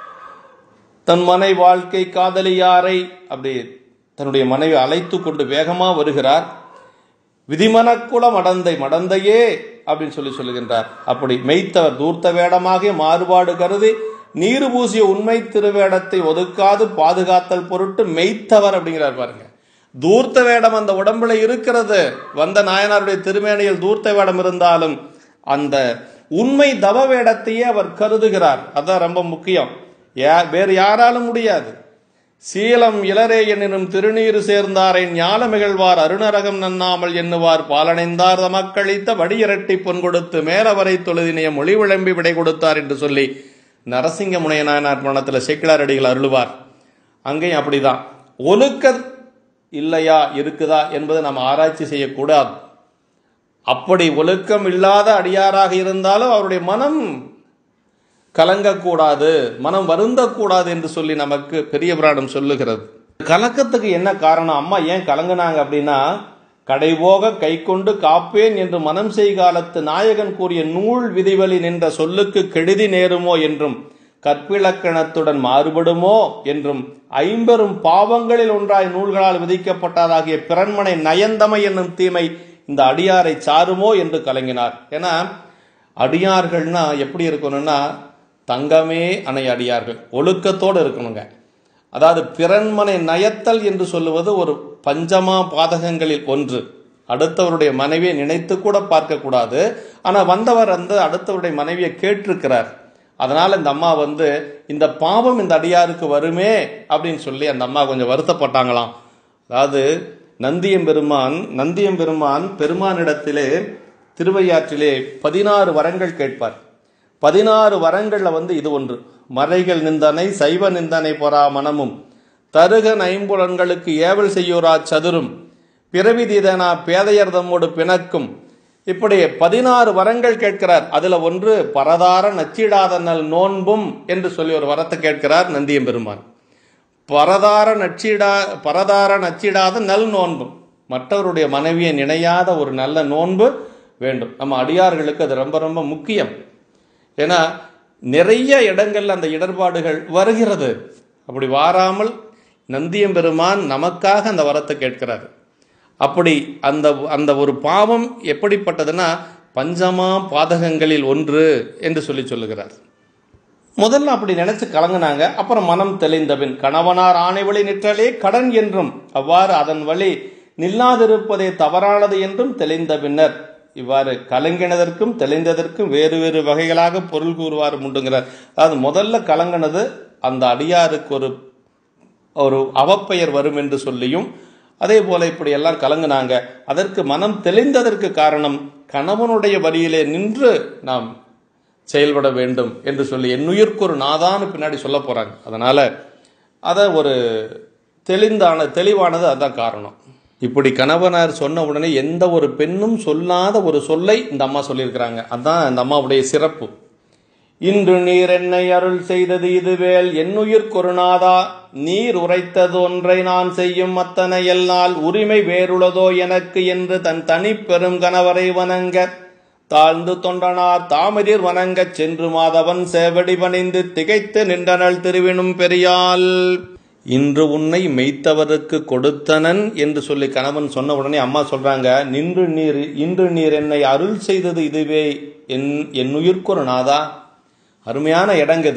[SPEAKER 1] தன் மனை வாழ்க்கை காதலியாரை அப்படி தன்னுடைய மனைவி அழைத்து கொண்டு வேகமா வருகிறார் விதிமனக்குல மடந்தை மடந்தையே அப்படின்னு சொல்லி சொல்லுகின்றார் அப்படி மெய்த்தவர் தூர்த்த வேடமாக மாறுபாடு கருதி நீரு பூசிய உண்மை திருவேடத்தை ஒதுக்காது பாதுகாத்தல் பொருட்டு மெய்த்தவர் அப்படிங்கிறார் பாருங்க தூர்த்த வேடம் அந்த உடம்புல இருக்கிறது வந்த நாயனாருடைய திருமேனியில் தூர்த்த வேடம் இருந்தாலும் அந்த உண்மை தவ வேடத்தையே அவர் கருதுகிறார் அதான் ரொம்ப முக்கியம் யா- வேறு யாராலும் முடியாது சீலம் இளரே எனும் திருநீறு சேர்ந்தாரை ஞால மிகழ்வார் அருணரகம் நன்னாமல் எண்ணுவார் பாலனைந்தார் தமக்களித்த வடியிரட்டி பொன் கொடுத்து மேலவரை தொழுதினைய மொழி விளம்பி விடை கொடுத்தார் என்று சொல்லி நரசிங்க முனையனார் மனத்தில் சேக்கிழார் அடிகள் அருளுவார் அங்கேயும் அப்படிதான் ஒழுக்க இல்லையா இருக்குதா என்பதை நாம் ஆராய்ச்சி செய்யக்கூடாது அப்படி ஒழுக்கம் இல்லாத அடியாராக இருந்தாலும் அவருடைய மனம் கலங்கக்கூடாது மனம் வருந்தக்கூடாது என்று சொல்லி நமக்கு பெரிய புராணம் சொல்லுகிறது கலக்கத்துக்கு என்ன காரணம் அம்மா ஏன் கலங்குனாங்க அப்படின்னா கடைபோக கை கொண்டு காப்பேன் என்று மனம் செய் காலத்து நாயகன் கூறிய நூல் விதிவழி நின்ற சொல்லுக்கு கெடுதி நேருமோ என்றும் கற்பிலக்கணத்துடன் மாறுபடுமோ என்றும் ஐம்பெரும் பாவங்களில் ஒன்றாய் நூல்களால் விதிக்கப்பட்டதாகிய பிறன்மனை நயந்தமை என்னும் தீமை இந்த அடியாரை சாருமோ என்று கலங்கினார் ஏன்னா அடியார்கள்னா எப்படி இருக்கணும்னா தங்கமே அணை அடியார்கள் ஒழுக்கத்தோடு இருக்கணுங்க அதாவது பிறன்மனை நயத்தல் என்று சொல்லுவது ஒரு பஞ்சமா பாதகங்களில் ஒன்று அடுத்தவருடைய மனைவியை நினைத்து கூட பார்க்கக்கூடாது ஆனால் வந்தவர் வந்து அடுத்தவருடைய மனைவியை கேட்டிருக்கிறார் அதனால இந்த அம்மா வந்து இந்த பாவம் இந்த அடியாருக்கு வருமே அப்படின்னு சொல்லி அந்த அம்மா கொஞ்சம் வருத்தப்பட்டாங்களாம் அதாவது நந்தியம்பெருமான் நந்தியம்பெருமான் பெருமானிடத்திலே திருவையாற்றிலே பதினாறு வரங்கள் கேட்பார் பதினாறு வரங்கள்ல வந்து இது ஒன்று மறைகள் நிந்தனை சைவ நிந்தனை பொறா மனமும் தருகன் ஐம்புலன்களுக்கு ஏவல் செய்யோரா சதுரும் பிறவி தீதனா பேதையர் தம்மோடு பிணக்கும் இப்படி பதினாறு வரங்கள் கேட்கிறார் அதுல ஒன்று பரதார நச்சிடாத நல் நோன்பும் என்று சொல்லி ஒரு வரத்தை கேட்கிறார் நந்தியம்பெருமான் பரதார நச்சிடா பரதார நச்சிடாத நல் நோன்பும் மற்றவருடைய மனைவியை நினையாத ஒரு நல்ல நோன்பு வேண்டும் நம்ம அடியார்களுக்கு அது ரொம்ப ரொம்ப முக்கியம் ஏன்னா நிறைய இடங்கள்ல அந்த இடர்பாடுகள் வருகிறது அப்படி வாராமல் நந்தியம்பெருமான் நமக்காக அந்த வரத்தை கேட்கிறார் அப்படி அந்த அந்த ஒரு பாவம் எப்படிப்பட்டதுன்னா பஞ்சமா பாதகங்களில் ஒன்று என்று சொல்லி சொல்லுகிறார் முதல்ல அப்படி நினைச்சு கலங்குனாங்க அப்புறம் மனம் தெளிந்தபின் கணவனார் ஆணை வழி நிற்றலே கடன் என்றும் அவ்வாறு அதன் வழி நில்லாதிருப்பதே தவறானது என்றும் தெளிந்த பின்னர் இவ்வாறு கலங்கினதற்கும் தெளிந்ததற்கும் வேறு வேறு வகைகளாக பொருள் கூறுவார் உண்டுங்கிறார் அதாவது முதல்ல கலங்கினது அந்த அடியாருக்கு ஒரு ஒரு அவப்பெயர் வரும் என்று சொல்லியும் அதே போல இப்படி எல்லாம் கலங்குனாங்க அதற்கு மனம் தெளிந்ததற்கு காரணம் கணவனுடைய வழியிலே நின்று நாம் செயல்பட வேண்டும் என்று சொல்லி என்னுயிர்க்கு ஒரு நாதான்னு பின்னாடி சொல்ல போறாங்க அதனால அதை ஒரு தெளிந்தான தெளிவானது அதான் காரணம் இப்படி கணவனார் சொன்ன உடனே எந்த ஒரு பெண்ணும் சொல்லாத ஒரு சொல்லை இந்த அம்மா சொல்லியிருக்கிறாங்க அதான் இந்த அம்மாவுடைய சிறப்பு இன்று நீர் என்னை அருள் செய்தது இதுவேல் என்னுயிர் கொருநாதா நீர் உரைத்தது ஒன்றை நான் செய்யும் அத்தனை எல்லாம் உரிமை வேறுளதோ எனக்கு என்று தன் தனி பெரும் கணவரை வணங்க தாழ்ந்து தொண்டனார் தாமதிர் வணங்கச் சென்று மாதவன் சேவடி பணிந்து திகைத்து நின்றனள் திருவினும் பெரியாள் இன்று உன்னை மெய்த்தவருக்கு கொடுத்தனன் என்று சொல்லி கணவன் சொன்ன உடனே அம்மா சொல்றாங்க நின்று நீர் இன்று நீர் என்னை அருள் செய்தது இதுவே என் என் உயிர்க்கொரு நாதா அருமையான இடங்கது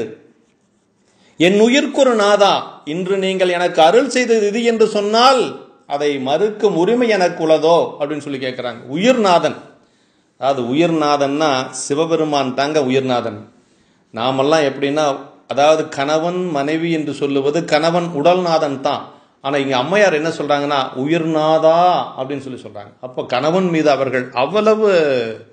[SPEAKER 1] என் உயிர்க்கொரு நாதா இன்று நீங்கள் எனக்கு அருள் செய்தது இது என்று சொன்னால் அதை மறுக்கும் உரிமை எனக்கு உள்ளதோ அப்படின்னு சொல்லி கேட்கிறாங்க உயிர்நாதன் அதாவது உயிர்நாதன்னா சிவபெருமான் தாங்க உயிர்நாதன் நாமெல்லாம் எப்படின்னா அதாவது கணவன் மனைவி என்று சொல்லுவது கணவன் உடல்நாதன் தான் ஆனால் இங்கே அம்மையார் என்ன சொல்றாங்கன்னா உயிர்நாதா அப்படின்னு சொல்லி சொல்றாங்க அப்போ கணவன் மீது அவர்கள் அவ்வளவு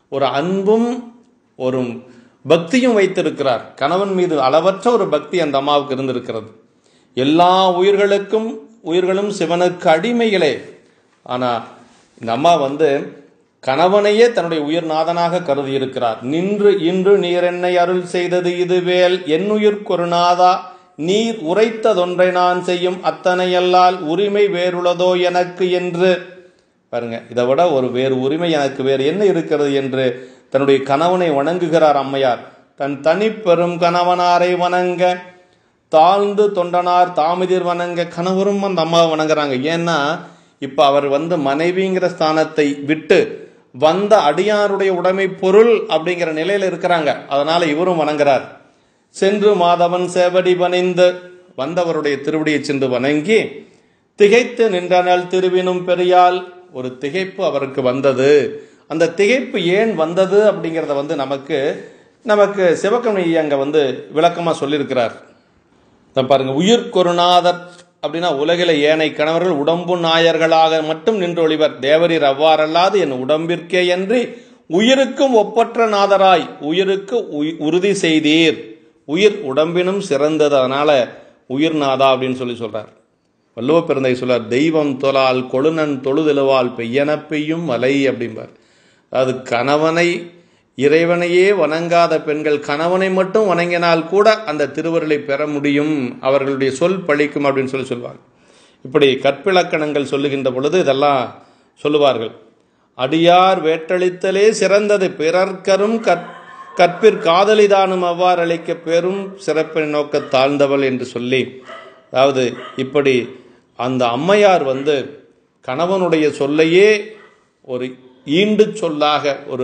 [SPEAKER 1] ஒரு அன்பும் ஒரு பக்தியும் வைத்திருக்கிறார் கணவன் மீது அளவற்ற ஒரு பக்தி அந்த அம்மாவுக்கு இருந்திருக்கிறது எல்லா உயிர்களுக்கும் உயிர்களும் சிவனுக்கு அடிமைகளே ஆனா இந்த அம்மா வந்து கணவனையே தன்னுடைய உயிர்நாதனாக கருதி இருக்கிறார் நின்று இன்று நீர் என்னை அருள் செய்தது இதுவேல் என்னுயிர் கொருநாதா நீர் உரைத்ததொன்றை நான் செய்யும் அத்தனையல்லால் உரிமை வேறுளதோ எனக்கு என்று பாருங்க இதை விட ஒரு வேறு உரிமை எனக்கு வேறு என்ன இருக்கிறது என்று தன்னுடைய கணவனை வணங்குகிறார் அம்மையார் தன் தனிப்பெரும் கணவனாரை வணங்க தாழ்ந்து தொண்டனார் தாமிதிர் வணங்க கணவரும் அந்த அம்மாவை வணங்குறாங்க ஏன்னா இப்ப அவர் வந்து மனைவிங்கிற ஸ்தானத்தை விட்டு வந்த அடியாருடைய உடைமை பொருள் அப்படிங்கிற நிலையில இருக்கிறாங்க அதனால இவரும் வணங்குறார் சென்று மாதவன் சேவடி பணிந்து வந்தவருடைய திருவடியை சென்று வணங்கி திகைத்து நின்றனல் திருவினும் பெரியால் ஒரு திகைப்பு அவருக்கு வந்தது அந்த திகைப்பு ஏன் வந்தது அப்படிங்கிறத வந்து நமக்கு நமக்கு சிவகமணி அங்க வந்து விளக்கமா சொல்லியிருக்கிறார் தான் பாருங்க உயிர் கொருநாதர் அப்படின்னா உலகில ஏனை கணவர்கள் உடம்பு நாயர்களாக மட்டும் நின்று ஒளிவர் தேவரீர் அவ்வாறல்லாது என் உடம்பிற்கே என்று உயிருக்கும் ஒப்பற்ற நாதராய் உயிருக்கு உய்- உறுதி செய்தீர் உயிர் உடம்பினும் சிறந்தது அதனால உயிர் நாதா அப்படின்னு சொல்லி சொல்றார் வள்ளுவ பெருந்தை சொல்றார் தெய்வம் தொலால் கொழுநன் தொழுதெழுவால் பெய்யன பெய்யும் மலை அப்படிம்பார் அதாவது கணவனை இறைவனையே வணங்காத பெண்கள் கணவனை மட்டும் வணங்கினால் கூட அந்த திருவருளை பெற முடியும் அவர்களுடைய சொல் பழிக்கும் அப்படின்னு சொல்லி சொல்வாங்க இப்படி கற்பிலக்கணங்கள் சொல்லுகின்ற பொழுது இதெல்லாம் சொல்லுவார்கள் அடியார் வேற்றளித்தலே சிறந்தது பிறர்க்கரும் கற் கற்பிற் காதலிதானும் அவ்வாறு அளிக்க பெரும் சிறப்பை நோக்க தாழ்ந்தவள் என்று சொல்லி அதாவது இப்படி அந்த அம்மையார் வந்து கணவனுடைய சொல்லையே ஒரு ஈண்டு சொல்லாக ஒரு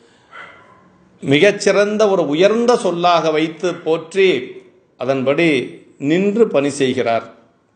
[SPEAKER 1] மிகச்சிறந்த ஒரு உயர்ந்த சொல்லாக வைத்து போற்றி அதன்படி நின்று பணி செய்கிறார்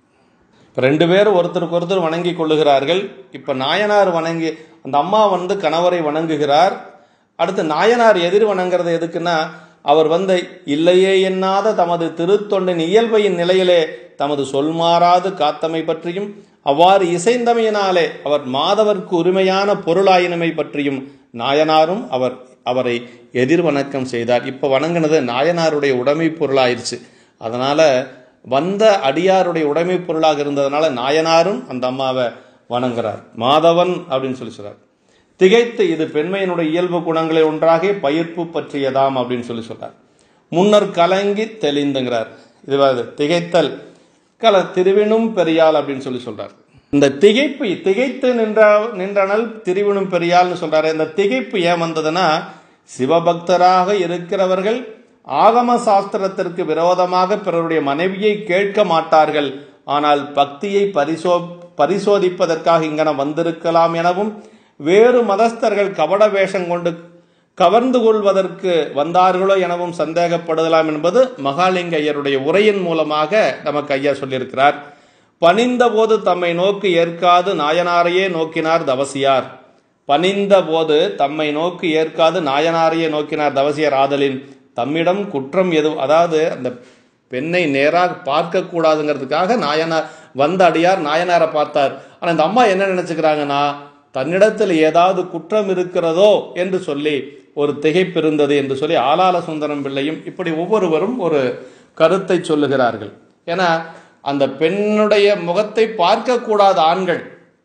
[SPEAKER 1] இப்ப ரெண்டு பேரும் ஒருத்தருக்கு ஒருத்தர் வணங்கி கொள்ளுகிறார்கள் இப்ப நாயனார் வணங்கி அந்த அம்மா வந்து கணவரை வணங்குகிறார் அடுத்து நாயனார் எதிர் வணங்குறது எதுக்குன்னா அவர் வந்து இல்லையே எண்ணாத தமது திருத்தொண்டின் இயல்பையின் நிலையிலே தமது சொல் மாறாது காத்தமை பற்றியும் அவ்வாறு இசைந்தமையினாலே அவர் மாதவர்க்கு உரிமையான பொருளாயினமை பற்றியும் நாயனாரும் அவர் அவரை எதிர் வணக்கம் செய்தார் இப்ப வணங்கினது நாயனாருடைய உடைமை பொருளாயிருச்சு அதனால வந்த அடியாருடைய உடைமை பொருளாக இருந்ததுனால நாயனாரும் அந்த அம்மாவை வணங்குறார் மாதவன் அப்படின்னு சொல்லி சொல்றார் திகைத்து இது பெண்மையினுடைய இயல்பு குணங்களில் ஒன்றாக பயிர்ப்பு பற்றியதாம் அப்படின்னு சொல்லி சொல்றார் முன்னர் கலங்கி தெளிந்துங்கிறார் இது வருது. திகைத்தல் கல திருவினும் பெரியாள் அப்படின்னு சொல்லி சொல்றார் இந்த திகைப்பு திகைத்து நின்ற நின்றனல் திருவினும் பெரியாள்னு சொல்றாரு இந்த திகைப்பு ஏன் வந்ததுன்னா சிவபக்தராக இருக்கிறவர்கள் ஆகம சாஸ்திரத்திற்கு விரோதமாக பிறருடைய மனைவியை கேட்க மாட்டார்கள் ஆனால் பக்தியை பரிசோ பரிசோதிப்பதற்காக இங்கன வந்திருக்கலாம் எனவும் வேறு மதஸ்தர்கள் கபட வேஷம் கொண்டு கவர்ந்து கொள்வதற்கு வந்தார்களோ எனவும் சந்தேகப்படலாம் என்பது மகாலிங்க ஐயருடைய உரையின் மூலமாக நமக்கு ஐயா சொல்லியிருக்கிறார் பணிந்த போது தம்மை நோக்கி ஏற்காது நாயனாரையே நோக்கினார் தவசியார் பணிந்த போது தம்மை நோக்கி ஏற்காது நாயனாரையே நோக்கினார் தவசியார் ஆதலின் தம்மிடம் குற்றம் எது அதாவது அந்த பெண்ணை நேராக பார்க்க கூடாதுங்கிறதுக்காக நாயனார் வந்த அடியார் நாயனாரை பார்த்தார் ஆனா இந்த அம்மா என்ன நினைச்சுக்கிறாங்கன்னா தன்னிடத்தில் ஏதாவது குற்றம் இருக்கிறதோ என்று சொல்லி ஒரு திகைப்பு இருந்தது என்று சொல்லி ஆலால சுந்தரம் பிள்ளையும் இப்படி ஒவ்வொருவரும் ஒரு கருத்தை சொல்லுகிறார்கள் ஏன்னா அந்த பெண்ணுடைய முகத்தை பார்க்க கூடாத ஆண்கள்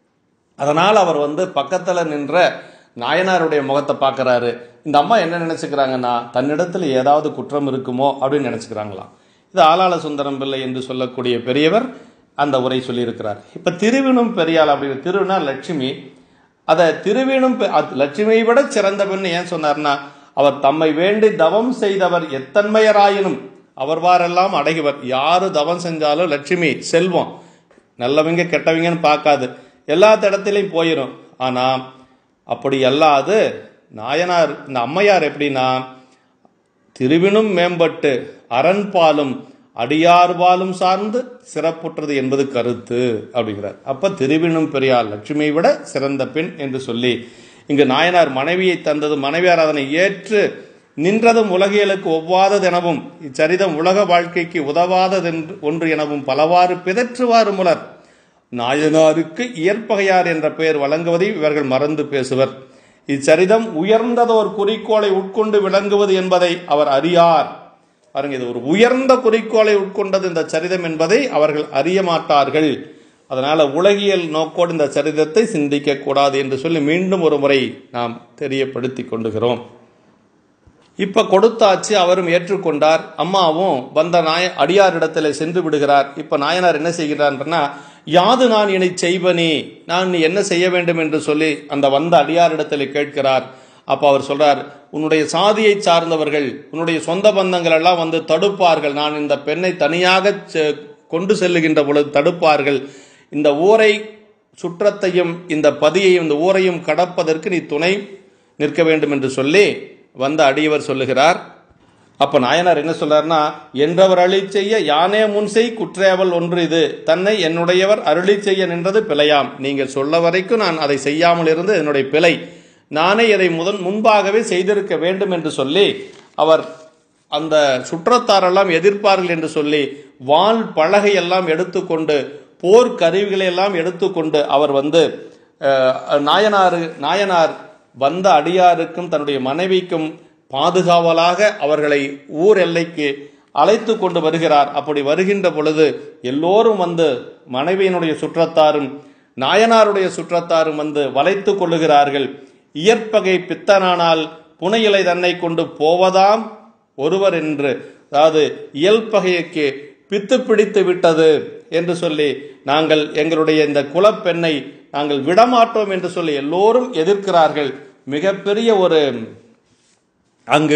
[SPEAKER 1] அதனால் அவர் வந்து பக்கத்துல நின்ற நாயனாருடைய முகத்தை பார்க்கறாரு இந்த அம்மா என்ன நினைச்சுக்கிறாங்கன்னா தன்னிடத்தில் ஏதாவது குற்றம் இருக்குமோ அப்படின்னு நினைச்சுக்கிறாங்களாம் இது ஆலால சுந்தரம் பிள்ளை என்று சொல்லக்கூடிய பெரியவர் அந்த உரை சொல்லியிருக்கிறார் இப்ப திருவினும் பெரியாள் அப்படின்னு திருவினா லட்சுமி அதை திருவினும் பெ- அது லட்சுமியை விட சிறந்த பெண் ஏன் சொன்னார்னா அவர் தம்மை வேண்டி தவம் செய்தவர் எத்தன்மையராயினும் அவர்வாரெல்லாம் அடைகுவர் யாரு தவம் செஞ்சாலும் லட்சுமி செல்வம் நல்லவங்க கெட்டவங்கன்னு பார்க்காது எல்லா இடத்துலையும் போயிடும் ஆனா அப்படி அல்லாது நாயனார் இந்த அம்மையார் எப்படின்னா திருவினும் மேம்பட்டு அரண்பாலும் அடியார்பாலும் சார்ந்து சிறப்புற்றது என்பது கருத்து அப்படிங்கிறார் அப்ப திருவினும் பெரியார் லட்சுமியை விட சிறந்த பெண் என்று சொல்லி இங்கு நாயனார் மனைவியை தந்தது மனைவியார் அதனை ஏற்று நின்றதும் உலகியலுக்கு ஒவ்வாததெனவும் இச்சரிதம் உலக வாழ்க்கைக்கு உதவாததென்று ஒன்று எனவும் பலவாறு பிதற்றுவாறு முலர் நாயனாருக்கு இயற்பகையார் என்ற பெயர் வழங்குவதை இவர்கள் மறந்து பேசுவர் இச்சரிதம் உயர்ந்ததோர் குறிக்கோளை உட்கொண்டு விளங்குவது என்பதை அவர் அறியார் பாருங்க இது ஒரு உயர்ந்த குறிக்கோளை உட்கொண்டது இந்த சரிதம் என்பதை அவர்கள் அறிய மாட்டார்கள் அதனால உலகியல் நோக்கோடு இந்த சரிதத்தை சிந்திக்க கூடாது என்று சொல்லி மீண்டும் ஒரு முறை நாம் தெரியப்படுத்தி கொண்டுகிறோம் இப்ப கொடுத்தாச்சு அவரும் ஏற்றுக்கொண்டார் அம்மாவும் வந்த நாய அடியாரிடத்துல சென்று விடுகிறார் இப்ப நாயனார் என்ன செய்கிறார்னா யாது நான் இனி செய்வனே நான் நீ என்ன செய்ய வேண்டும் என்று சொல்லி அந்த வந்த அடியாரிடத்தில் கேட்கிறார் அப்ப அவர் சொல்றார் உன்னுடைய சாதியை சார்ந்தவர்கள் உன்னுடைய சொந்த பந்தங்கள் எல்லாம் வந்து தடுப்பார்கள் நான் இந்த பெண்ணை தனியாக செ- கொண்டு செல்லுகின்ற பொழுது தடுப்பார்கள் இந்த ஊரை சுற்றத்தையும் இந்த பதியையும் இந்த ஊரையும் கடப்பதற்கு நீ துணை நிற்க வேண்டும் என்று சொல்லி வந்த அடியவர் சொல்லுகிறார் அப்ப நாயனார் என்ன சொல்றாருன்னா என்றவர் அருளி செய்ய யானே முன் செய் குற்றேவல் ஒன்று இது தன்னை என்னுடையவர் அருளி செய்ய நின்றது பிழையாம் நீங்கள் சொல்ல வரைக்கும் நான் அதை செய்யாமல் இருந்து என்னுடைய பிழை நானே இதை முதன் முன்பாகவே செய்திருக்க வேண்டும் என்று சொல்லி அவர் அந்த சுற்றத்தாரெல்லாம் எதிர்ப்பார்கள் என்று சொல்லி வாள் பலகை எல்லாம் எடுத்துக்கொண்டு போர் கருவிகளை எல்லாம் எடுத்துக்கொண்டு அவர் வந்து அஹ், நாயனாரு நாயனார் வந்த அடியாருக்கும் தன்னுடைய மனைவிக்கும் பாதுகாவலாக அவர்களை ஊர் எல்லைக்கு அழைத்து கொண்டு வருகிறார் அப்படி வருகின்ற பொழுது எல்லோரும் வந்து மனைவியினுடைய சுற்றத்தாரும் நாயனாருடைய சுற்றத்தாரும் வந்து வளைத்து கொள்ளுகிறார்கள் இயற்பகை பித்தனானால் புனையிலை தன்னை கொண்டு போவதாம் ஒருவர் என்று அதாவது இயல்பகைக்கு பித்து பிடித்து விட்டது என்று சொல்லி நாங்கள் எங்களுடைய இந்த குலப்பெண்ணை நாங்கள் விடமாட்டோம் என்று சொல்லி எல்லோரும் எதிர்க்கிறார்கள் மிகப்பெரிய ஒரு அங்கு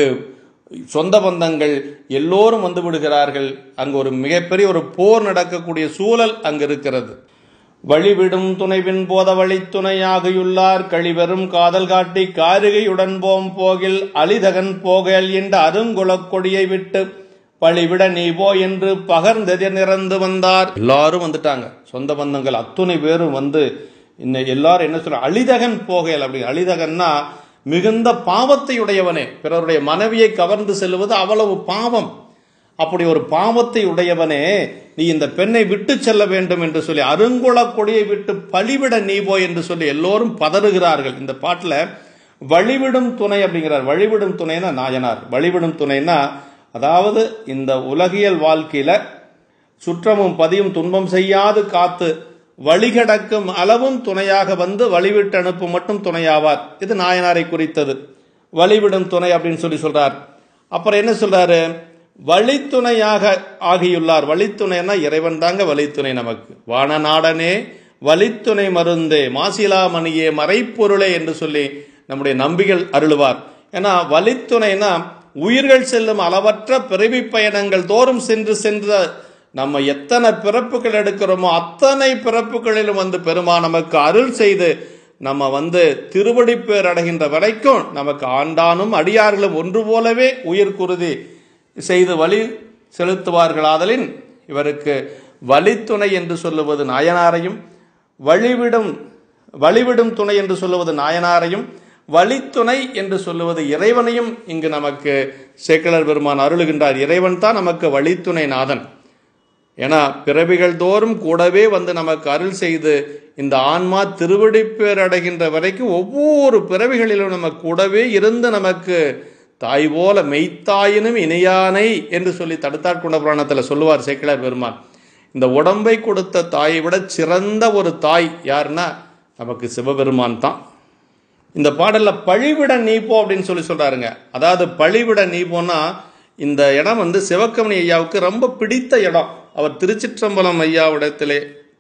[SPEAKER 1] சொந்த பந்தங்கள் எல்லோரும் வந்து விடுகிறார்கள் அங்கு ஒரு மிகப்பெரிய ஒரு போர் நடக்கக்கூடிய சூழல் அங்கு இருக்கிறது வழிவிடும் துணைவின் போத வழி துணையாகியுள்ளார் கழிவெறும் காதல் காட்டி காரிகையுடன் போம் போகில் அலிதகன் போகல் என்ற அருங்குளக் கொடியை விட்டு பழிவிட நீ போ என்று பகர்ந்தெதிர் நிறந்து வந்தார் எல்லாரும் வந்துட்டாங்க சொந்த பந்தங்கள் அத்துணை பேரும் வந்து இன்ன எல்லாரும் என்ன சொல்ற அழிதகன் போகையல் அப்படி அழிதகன்னா மிகுந்த பாவத்தை உடையவனே பிறருடைய மனைவியை கவர்ந்து செல்வது அவ்வளவு பாவம் அப்படி ஒரு பாவத்தை உடையவனே நீ இந்த பெண்ணை விட்டு செல்ல வேண்டும் என்று சொல்லி அருங்குளக் கொடியை விட்டு பழிவிட நீ போய் என்று சொல்லி எல்லோரும் பதறுகிறார்கள் இந்த பாட்டுல வழிவிடும் துணை அப்படிங்கிறார் வழிவிடும் துணைனா நாயனார் வழிவிடும் துணைனா அதாவது இந்த உலகியல் வாழ்க்கையில சுற்றமும் பதியும் துன்பம் செய்யாது காத்து வழிகடக்கும் அளவும் துணையாக வந்து வழிவிட்டு அனுப்பும் மட்டும் துணையாவார் இது நாயனாரை குறித்தது வழிவிடும் துணை அப்படின்னு சொல்லி சொல்றார் அப்புறம் என்ன சொல்றாரு வழித்துணையாக ஆகியுள்ளார் வழித்துணைன்னா இறைவன் தாங்க வழித்துணை நமக்கு வானநாடனே வழித்துணை மருந்தே மாசிலாமணியே மறைப்பொருளே என்று சொல்லி நம்முடைய நம்பிகள் அருளுவார் ஏன்னா வழித்துணைனா உயிர்கள் செல்லும் அளவற்ற பிறவி பயணங்கள் தோறும் சென்று சென்று நம்ம எத்தனை பிறப்புகள் எடுக்கிறோமோ அத்தனை பிறப்புகளிலும் வந்து பெருமா நமக்கு அருள் செய்து நம்ம வந்து திருவடிப்பேர் அடைகின்ற வரைக்கும் நமக்கு ஆண்டானும் அடியார்களும் ஒன்று போலவே உயிர் குருதி செய்து வழி செலுத்துவார்களாதலின் இவருக்கு வழித்துணை என்று சொல்லுவது நாயனாரையும் வழிவிடும் வழிவிடும் துணை என்று சொல்லுவது நாயனாரையும் வழித்துணை என்று சொல்லுவது இறைவனையும் இங்கு நமக்கு சேக்கலர் பெருமான் அருளுகின்றார் இறைவன் தான் நமக்கு வழித்துணை நாதன் ஏன்னா பிறவிகள் தோறும் கூடவே வந்து நமக்கு அருள் செய்து இந்த ஆன்மா திருவடிப்பேர் அடைகின்ற வரைக்கும் ஒவ்வொரு பிறவிகளிலும் நம்ம கூடவே இருந்து நமக்கு தாய் போல மெய்த்தாயினும் இணையானை என்று சொல்லி தடுத்தாட்கொண்ட புராணத்தில் சொல்லுவார் சேக்கிழார் பெருமான் இந்த உடம்பை கொடுத்த தாயை விட சிறந்த ஒரு தாய் யாருன்னா நமக்கு சிவபெருமான் தான் இந்த பாடல்ல பழிவிட நீப்போ அப்படின்னு சொல்லி சொல்றாருங்க அதாவது பழிவிட நீப்போன்னா இந்த இடம் வந்து சிவக்கமணி ஐயாவுக்கு ரொம்ப பிடித்த இடம் அவர் திருச்சிற்றம்பலம் ஐயாவிடத்திலே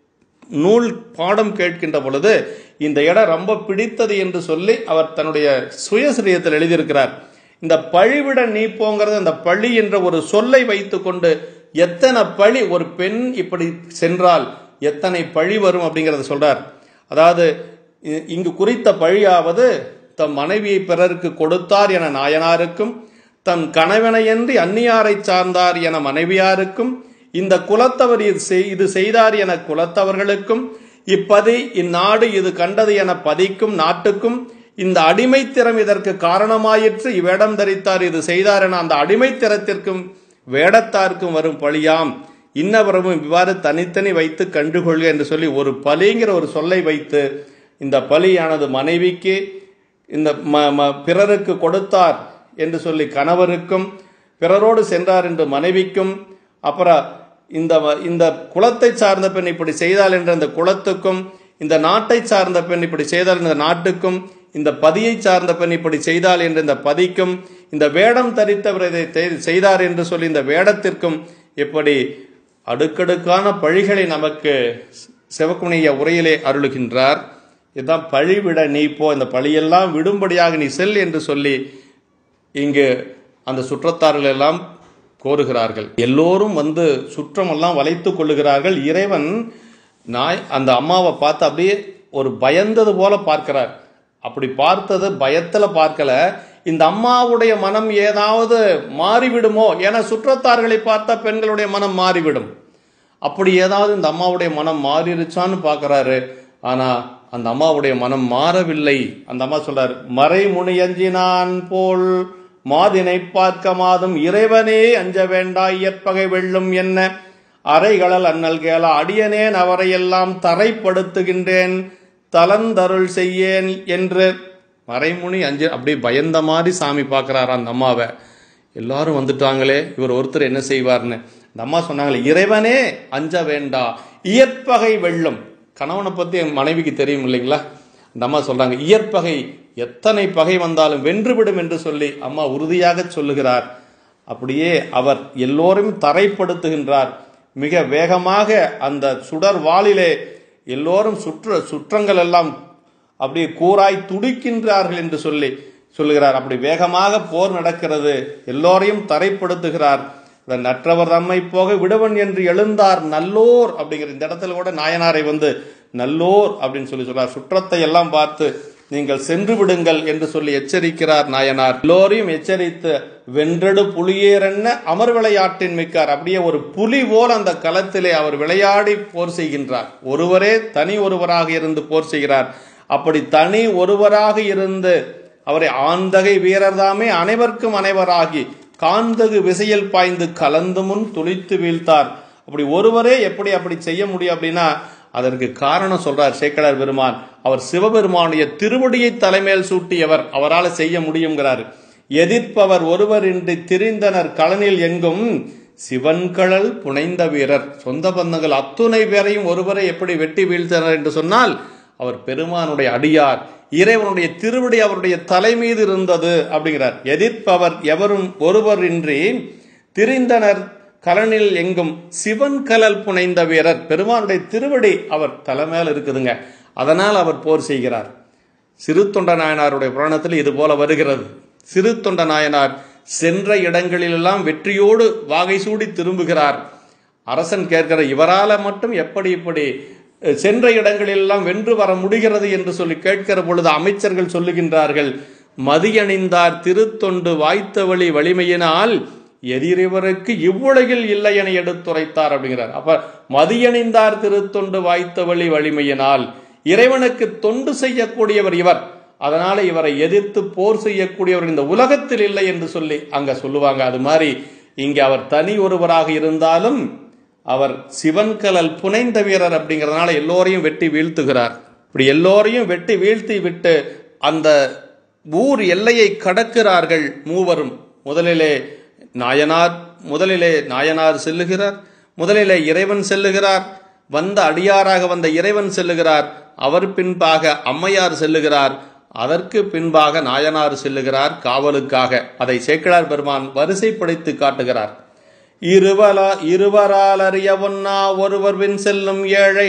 [SPEAKER 1] நூல் பாடம் கேட்கின்ற பொழுது இந்த இடம் ரொம்ப பிடித்தது என்று சொல்லி அவர் தன்னுடைய சுயசிரியத்தில் எழுதியிருக்கிறார் இந்த பழிவிட நீப்போங்கிறது அந்த பழி என்ற ஒரு சொல்லை வைத்துக்கொண்டு எத்தனை பழி ஒரு பெண் இப்படி சென்றால் எத்தனை பழி வரும் அப்படிங்கறத சொல்றார் அதாவது இ- இங்கு குறித்த பழியாவது தம் மனைவியை பிறருக்கு கொடுத்தார் என நாயனாருக்கும் தன் கணவனையன்றி அந்நியாரை சார்ந்தார் என மனைவியாருக்கும் இந்த குலத்தவர் இது செய்- இது செய்தார் என குலத்தவர்களுக்கும் இப்பதி இந்நாடு இது கண்டது என பதிக்கும் நாட்டுக்கும் இந்த அடிமைத்திறம் இதற்கு காரணமாயிற்று இவ்வேடம் தரித்தார் இது செய்தார் என அந்த அடிமைத்திறத்திற்கும் வேடத்தார்க்கும் வரும் பழியாம் இன்னவரமும் இவ்வாறு தனித்தனி வைத்து கண்டுகொள்க என்று சொல்லி ஒரு பலிங்கிற ஒரு சொல்லை வைத்து இந்த பலியானது மனைவிக்கு இந்த ம- ம- பிறருக்கு கொடுத்தார் என்று சொல்லி கணவருக்கும் பிறரோடு சென்றார் என்று மனைவிக்கும் அப்புறம் இந்த வ- இந்த குலத்தை சார்ந்த பெண் இப்படி செய்தால் என்ற இந்த குலத்துக்கும் இந்த நாட்டை சார்ந்த பெண் இப்படி செய்தால் இந்த நாட்டுக்கும் இந்த பதியை சார்ந்த பெண் இப்படி செய்தால் என்ற இந்த பதிக்கும் இந்த வேடம் தரித்தவர் இதை தெ- செய்தார் என்று சொல்லி இந்த வேடத்திற்கும் இப்படி அடுக்கடுக்கான பழிகளை நமக்கு சிவக்குனிய உரையிலே அருளுகின்றார் இதுதான் பழிவிட நீ போ இந்த பழியெல்லாம் விடும்படியாக நீ செல் என்று சொல்லி இங்கு அந்த சுற்றத்தார்கள் எல்லாம் கோருகிறார்கள் எல்லோரும் வந்து சுற்றமெல்லாம் வளைத்துக் கொள்ளுகிறார்கள் இறைவன் நாய் அந்த அம்மாவை பார்த்து அப்படியே ஒரு பயந்தது போல பார்க்கிறார் அப்படி பார்த்தது பயத்துல பார்க்கல இந்த அம்மாவுடைய மனம் ஏதாவது மாறிவிடுமோ என சுற்றத்தார்களை பார்த்தா பெண்களுடைய மனம் மாறிவிடும் அப்படி ஏதாவது இந்த அம்மாவுடைய மனம் மாறிடுச்சான்னு பார்க்கறாரு ஆனா அந்த அம்மாவுடைய மனம் மாறவில்லை அந்த அம்மா சொல்றாரு மறைமுனி அஞ்சினான் போல் மாதினை பார்க்க மாதும் இறைவனே அஞ்ச வேண்டா இயற்பகை வெல்லும் என்ன அறைகளல் அண்ணல் கேளா அடியனேன் அவரையெல்லாம் தரைப்படுத்துகின்றேன் தலந்தருள் செய்யேன் என்று மறைமுனி அஞ்சு அப்படியே பயந்த மாதிரி சாமி பார்க்கறாரா அந்த அம்மாவை எல்லாரும் வந்துட்டாங்களே இவர் ஒருத்தர் என்ன செய்வார்னு இந்த அம்மா சொன்னாங்களே இறைவனே அஞ்ச வேண்டா இயற்பகை வெள்ளம் கணவனை பத்தி என் மனைவிக்கு தெரியும் இல்லைங்களா இந்த அம்மா சொல்றாங்க இயற்பகை எத்தனை பகை வந்தாலும் வென்றுவிடும் என்று சொல்லி அம்மா உறுதியாக சொல்லுகிறார் அப்படியே அவர் எல்லோரும் தரைப்படுத்துகின்றார் மிக வேகமாக அந்த சுடர் வாளிலே எல்லோரும் சுற்ற சுற்றங்கள் எல்லாம் அப்படியே கூராய் துடிக்கின்றார்கள் என்று சொல்லி சொல்லுகிறார் அப்படி வேகமாக போர் நடக்கிறது எல்லோரையும் தரைப்படுத்துகிறார் இந்த நற்றவர் தம்மை போக விடுவன் என்று எழுந்தார் நல்லோர் அப்படிங்கிற இந்த இடத்துல கூட நாயனாரை வந்து நல்லோர் அப்படின்னு சொல்லி சொல்றார் சுற்றத்தை எல்லாம் பார்த்து நீங்கள் சென்று விடுங்கள் என்று சொல்லி எச்சரிக்கிறார் நாயனார் எல்லோரையும் எச்சரித்து வென்றெடு புலியேறென்ன அமர் விளையாட்டின் மிக்கார் அப்படியே ஒரு புலி போல் அந்த களத்திலே அவர் விளையாடி போர் செய்கின்றார் ஒருவரே தனி ஒருவராக இருந்து போர் செய்கிறார் அப்படி தனி ஒருவராக இருந்து அவரை ஆந்தகை வீரர்தாமே அனைவருக்கும் அனைவராகி காந்தகு விசையில் பாய்ந்து கலந்து முன் துளித்து வீழ்த்தார் அப்படி ஒருவரே எப்படி அப்படி செய்ய முடியும் அப்படின்னா அதற்கு காரணம் சொல்றார் சேக்கடார் பெருமான் அவர் சிவபெருமானுடைய திருவடியை தலைமையில் சூட்டியவர் அவரால் செய்ய முடியுங்கிறார் எதிர்ப்பவர் ஒருவரின்றி திரிந்தனர் களனில் எங்கும் சிவன்கழல் புனைந்த வீரர் சொந்த பந்தங்கள் அத்துணை பேரையும் ஒருவரை எப்படி வெட்டி வீழ்த்தனர் என்று சொன்னால் அவர் பெருமானுடைய அடியார் இறைவனுடைய திருவடி அவருடைய தலை மீது இருந்தது அப்படிங்கிறார் எதிர்ப்பவர் எவரும் ஒருவரின்றி திரிந்தனர் கலனில் எங்கும் சிவன் கலல் புனைந்த வீரர் பெருமானுடைய திருவடி அவர் தலைமையில் இருக்குதுங்க அதனால் அவர் போர் செய்கிறார் சிறு தொண்ட நாயனாருடைய புராணத்தில் இது போல வருகிறது சிறு தொண்ட நாயனார் சென்ற இடங்களிலெல்லாம் வெற்றியோடு வாகை சூடி திரும்புகிறார் அரசன் கேட்கிற இவரால மட்டும் எப்படி இப்படி அஹ், சென்ற இடங்களிலெல்லாம் வென்று வர முடிகிறது என்று சொல்லி கேட்கிற பொழுது அமைச்சர்கள் சொல்லுகின்றார்கள் மதியணிந்தார் திருத்தொண்டு வாய்த்த வழி வலிமையினால் எதிரிவருக்கு இவ்வுலகில் இல்லை என எடுத்துரைத்தார் அப்படிங்கிறார் அப்ப மதியணிந்தார் திருத்தொண்டு வாய்த்த வழி வலிமையினால் இறைவனுக்கு தொண்டு செய்யக்கூடியவர் இவர் அதனால இவரை எதிர்த்து போர் செய்யக்கூடியவர் இந்த உலகத்தில் இல்லை என்று சொல்லி அங்க சொல்லுவாங்க அது மாதிரி இங்க அவர் தனி ஒருவராக இருந்தாலும் அவர் சிவன்கலல் புனைந்த வீரர் அப்படிங்கிறதுனால எல்லோரையும் வெட்டி வீழ்த்துகிறார் இப்படி எல்லோரையும் வெட்டி வீழ்த்தி விட்டு அந்த ஊர் எல்லையை கடக்கிறார்கள் மூவரும் முதலிலே நாயனார் முதலிலே நாயனார் செல்லுகிறார் முதலிலே இறைவன் செல்லுகிறார் வந்த அடியாராக வந்த இறைவன் செல்லுகிறார் அவர் பின்பாக அம்மையார் செல்லுகிறார் அதற்கு பின்பாக நாயனார் செல்லுகிறார் காவலுக்காக அதை சேக்கிழார் பெருமான் வரிசைப்படுத்தி காட்டுகிறார் இருவலா இருவரால் அறிய ஒன்னா ஒருவர் பின் செல்லும் ஏழை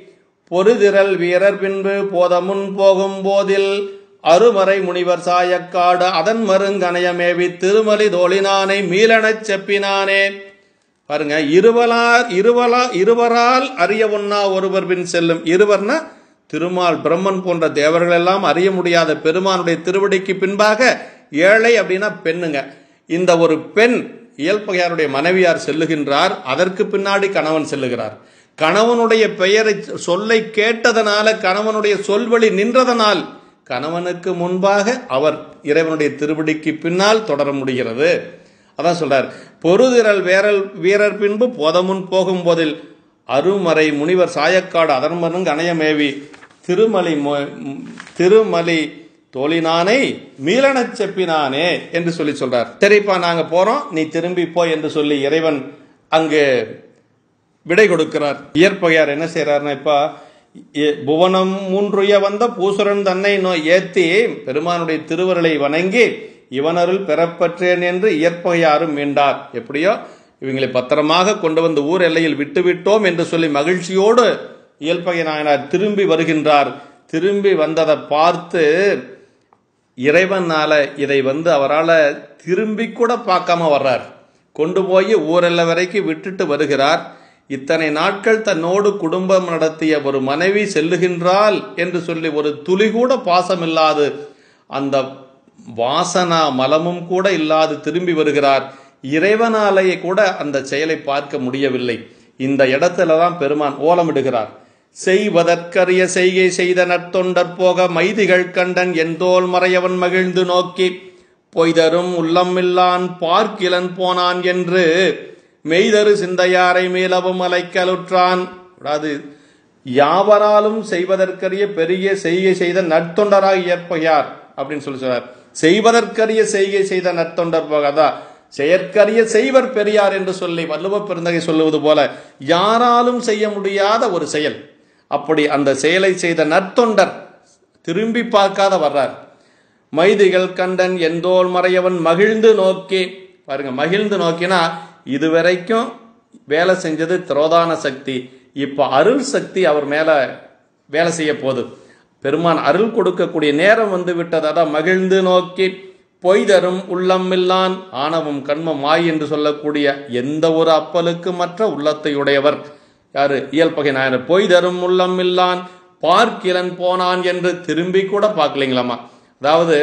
[SPEAKER 1] பொருதிரல் வீரர் பின்பு போதமுன் போகும் போதில் அருமறை முனிவர் சாயக்காடு அதன் மருங்கணையமேவி திருமலி தோழினானை மீளனச் செப்பினானே பாருங்க இருவலார் இருவலா இருவரால் அறிய ஒன்னா ஒருவர் பின் செல்லும் இருவர்னா திருமால் பிரம்மன் போன்ற தேவர்கள் எல்லாம் அறிய முடியாத பெருமானுடைய திருவடிக்கு பின்பாக ஏழை அப்படின்னா பெண்ணுங்க இந்த ஒரு பெண் இயல்பகையாருடைய மனைவியார் செல்லுகின்றார் அதற்கு பின்னாடி கணவன் செல்லுகிறார் கணவனுடைய பெயரை சொல்லை கேட்டதனால கணவனுடைய சொல்வழி நின்றதனால் கணவனுக்கு முன்பாக அவர் இறைவனுடைய திருவடிக்கு பின்னால் தொடர முடிகிறது அதான் சொல்றார் பொருதிரல் வேரல் வீரர் பின்பு போதமுன் போகும் போதில் அருமறை முனிவர் சாயக்காடு அதன்மருங்கு அணையமேவி திருமலை மொ- திருமலி தோழினானை மீளனச் செப்பினானே என்று சொல்லி சொல்றார் சரிப்பா நாங்க போறோம் நீ திரும்பி போ என்று சொல்லி இறைவன் அங்கு விடை கொடுக்கிறார் இயற்பகையார் என்ன செய்யறாருன்னா இப்ப எ- புவனம் மூன்றுய வந்த பூசுரன் தன்னை நோ ஏத்தி பெருமானுடைய திருவருளை வணங்கி இவனருள் பெறப்பற்றேன் என்று இயற்பகையாரும் மீண்டார் எப்படியோ இவங்களை பத்திரமாக கொண்டு வந்து ஊர் எல்லையில் விட்டுவிட்டோம் என்று சொல்லி மகிழ்ச்சியோடு இயல்பகை நாயனார் திரும்பி வருகின்றார் திரும்பி வந்ததை பார்த்து இறைவனால இதை வந்து அவரால் திரும்பி கூட பார்க்காம வர்றார் கொண்டு போய் ஊரெல்ல வரைக்கும் விட்டுட்டு வருகிறார் இத்தனை நாட்கள் தன்னோடு குடும்பம் நடத்திய ஒரு மனைவி செல்லுகின்றாள் என்று சொல்லி ஒரு துளி கூட பாசமில்லாது அந்த வாசனா மலமும் கூட இல்லாது திரும்பி வருகிறார் இறைவனாலேயே கூட அந்த செயலை பார்க்க முடியவில்லை இந்த இடத்துல தான் பெருமான் ஓலமிடுகிறார் செய்வதற்கரிய செய்கை செய்த நற்தொண்டற் போக மைதிகள் கண்டன் என் தோல் மறையவன் மகிழ்ந்து நோக்கி பொய்தரும் உள்ளமில்லான் பார்க்கிலன் போனான் என்று மெய்தரு சிந்தையாரை மேலவும் அலைக்கலுற்றான் அதாவது யாவராலும் செய்வதற்கரிய பெரிய செய்கை செய்த நற்தொண்டராக ஏற்பகையார் அப்படின்னு சொல்லி சொல்றார் செய்வதற்கரிய செய்கை செய்த நற்தொண்டர் போகாதா செயற்கரிய செய்வர் பெரியார் என்று சொல்லி வள்ளுவ பெருந்தகை சொல்லுவது போல யாராலும் செய்ய முடியாத ஒரு செயல் அப்படி அந்த செயலை செய்த நற்தொண்டர் திரும்பி பார்க்காத வர்றார் மைதிகள் கண்டன் எந்தோல் மறையவன் மகிழ்ந்து நோக்கி பாருங்க மகிழ்ந்து நோக்கினா இதுவரைக்கும் வேலை செஞ்சது திரோதான சக்தி இப்ப அருள் சக்தி அவர் மேல வேலை செய்ய போகுது பெருமான் அருள் கொடுக்கக்கூடிய நேரம் வந்து விட்டது அதான் மகிழ்ந்து நோக்கி பொய் தரும் உள்ளம் இல்லான் ஆணவம் கண்மம் மாய் என்று சொல்லக்கூடிய எந்த ஒரு அப்பலுக்கு மற்ற உள்ளத்தை உடையவர் யாரு இயல்பகை நாயனர் பொய் தரும் உள்ளம் இல்லான் பார்க்கிலன் போனான் என்று திரும்பி கூட பார்க்கலைங்களாமா அதாவது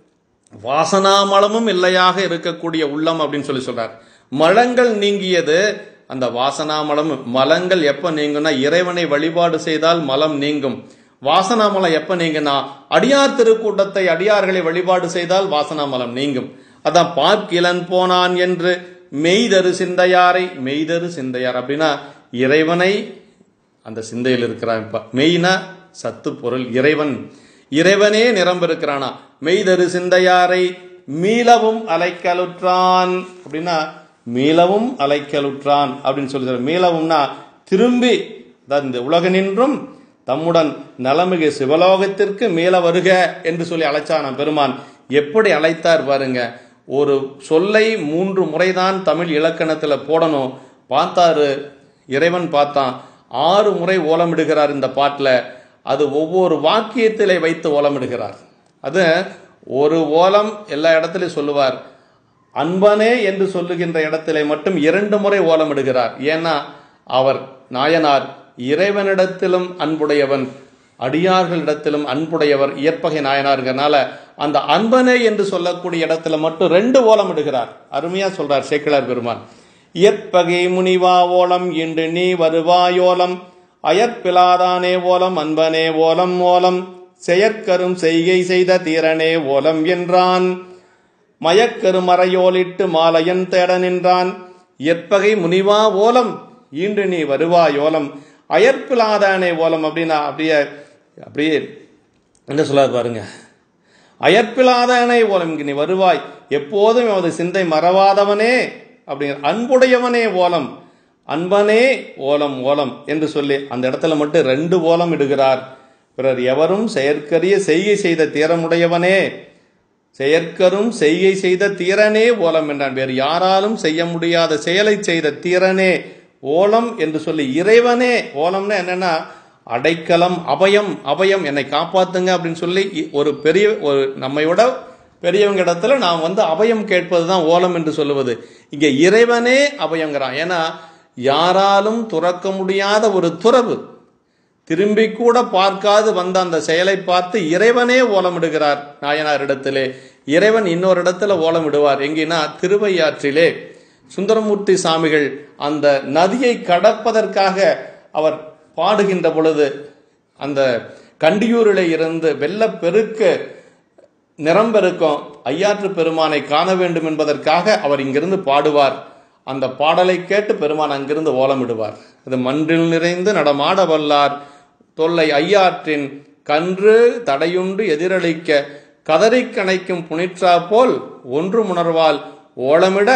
[SPEAKER 1] வாசனாமலமும் இல்லையாக இருக்கக்கூடிய உள்ளம் அப்படின்னு சொல்லி சொல்றார் மலங்கள் நீங்கியது அந்த வாசனாமலம் மலங்கள் எப்ப நீங்கும்னா இறைவனை வழிபாடு செய்தால் மலம் நீங்கும் வாசனாமலம் எப்ப நீங்குனா அடியார் திருக்கூட்டத்தை அடியார்களை வழிபாடு செய்தால் வாசனாமலம் நீங்கும் அதான் பார்க்கிலன் போனான் என்று மெய்தரு சிந்தையாரை மெய்தரு சிந்தையார் அப்படின்னா இறைவனை அந்த சிந்தையில் இருக்கிறான் இப்ப மெய்னா சத்து பொருள் இறைவன் இறைவனே நிரம்ப இருக்கிறானா மெய்தரு சிந்தையாரை மீளவும் அலைக்கலுற்றான் அப்படின்னா மீளவும் அலைக்கலுற்றான் அப்படின்னு சொல்லி சொல்ற மீளவும்னா திரும்பி அதாவது இந்த உலக நின்றும் தம்முடன் நலமிகு சிவலோகத்திற்கு மீள வருக என்று சொல்லி அழைச்சானாம் பெருமான் எப்படி அழைத்தார் பாருங்க ஒரு சொல்லை மூன்று முறைதான் தமிழ் இலக்கணத்துல போடணும் பார்த்தாரு இறைவன் பார்த்தான் ஆறு முறை ஓலமிடுகிறார் இந்த பாட்டில் அது ஒவ்வொரு வாக்கியத்திலே வைத்து ஓலமிடுகிறார் அது ஒரு ஓலம் எல்லா இடத்துலையும் சொல்லுவார் அன்பனே என்று சொல்லுகின்ற இடத்திலே மட்டும் இரண்டு முறை ஓலமிடுகிறார் ஏன்னா அவர் நாயனார் இறைவனிடத்திலும் அன்புடையவன் அடியார்களிடத்திலும் அன்புடையவர் இயற்பகை நாயனாருங்கிறனால அந்த அன்பனே என்று சொல்லக்கூடிய இடத்துல மட்டும் ரெண்டு ஓலம் இடுகிறார் அருமையா சொல்றார் சேக்கிழார் பெருமான் இயற்பகை முனிவா ஓலம் இன்று நீ வருவாயோலம் அயற்பிலாதானே ஓலம் அன்பனே ஓலம் ஓலம் செயற்கரும் செய்கை செய்த தீரனே ஓலம் என்றான் மயக்கரு மறையோலிட்டு மாலையன் தேட நின்றான் எற்பகை முனிவா ஓலம் ஈன்று நீ வருவாயோலம் அயற்பிலாதானே ஓலம் அப்படின்னா அப்படியே அப்படியே என்ன சொல்லாது பாருங்க அயற்பிலாதானே ஓலம் இங்கு நீ வருவாய் எப்போதும் அவரது சிந்தை மறவாதவனே அப்படிங்கிற அன்புடையவனே ஓலம் அன்பனே ஓலம் ஓலம் என்று சொல்லி அந்த இடத்துல மட்டும் ரெண்டு ஓலம் இடுகிறார் பிறர் எவரும் செயற்கரிய செய்கை செய்த தீரமுடையவனே செயற்கரும் செய்கை செய்த தீரனே ஓலம் என்றான் வேறு யாராலும் செய்ய முடியாத செயலை செய்த தீரனே ஓலம் என்று சொல்லி இறைவனே ஓலம்னா என்னன்னா அடைக்கலம் அபயம் அபயம் என்னை காப்பாத்துங்க அப்படின்னு சொல்லி இ- ஒரு பெரிய ஒரு நம்மையோட பெரியவங்க இடத்துல நாம் வந்து அபயம் கேட்பது தான் ஓலம் என்று சொல்லுவது இங்க இறைவனே அபயங்கிறான் ஏன்னா யாராலும் துறக்க முடியாத ஒரு துறவு திரும்பி கூட பார்க்காது வந்த அந்த செயலை பார்த்து இறைவனே ஓலமிடுகிறார் நாயனாரிடத்திலே இறைவன் இன்னொரு இடத்துல ஓலமிடுவார் எங்கேனா திருவையாற்றிலே சுந்தரமூர்த்தி சாமிகள் அந்த நதியை கடப்பதற்காக அவர் பாடுகின்ற பொழுது அந்த கண்டியூரிலே இருந்து வெள்ளப்பெருக்கு நிரம்பெருக்கும் ஐயாற்று பெருமானை காண வேண்டும் என்பதற்காக அவர் இங்கிருந்து பாடுவார் அந்த பாடலை கேட்டு பெருமான் அங்கிருந்து ஓலமிடுவார் அது மன்றில் நிறைந்து நடமாட வல்லார் தொல்லை ஐயாற்றின் கன்று தடையுண்டு எதிரளிக்க கதறி கணைக்கும் புனிற்றா போல் ஒன்று உணர்வால் ஓலமிட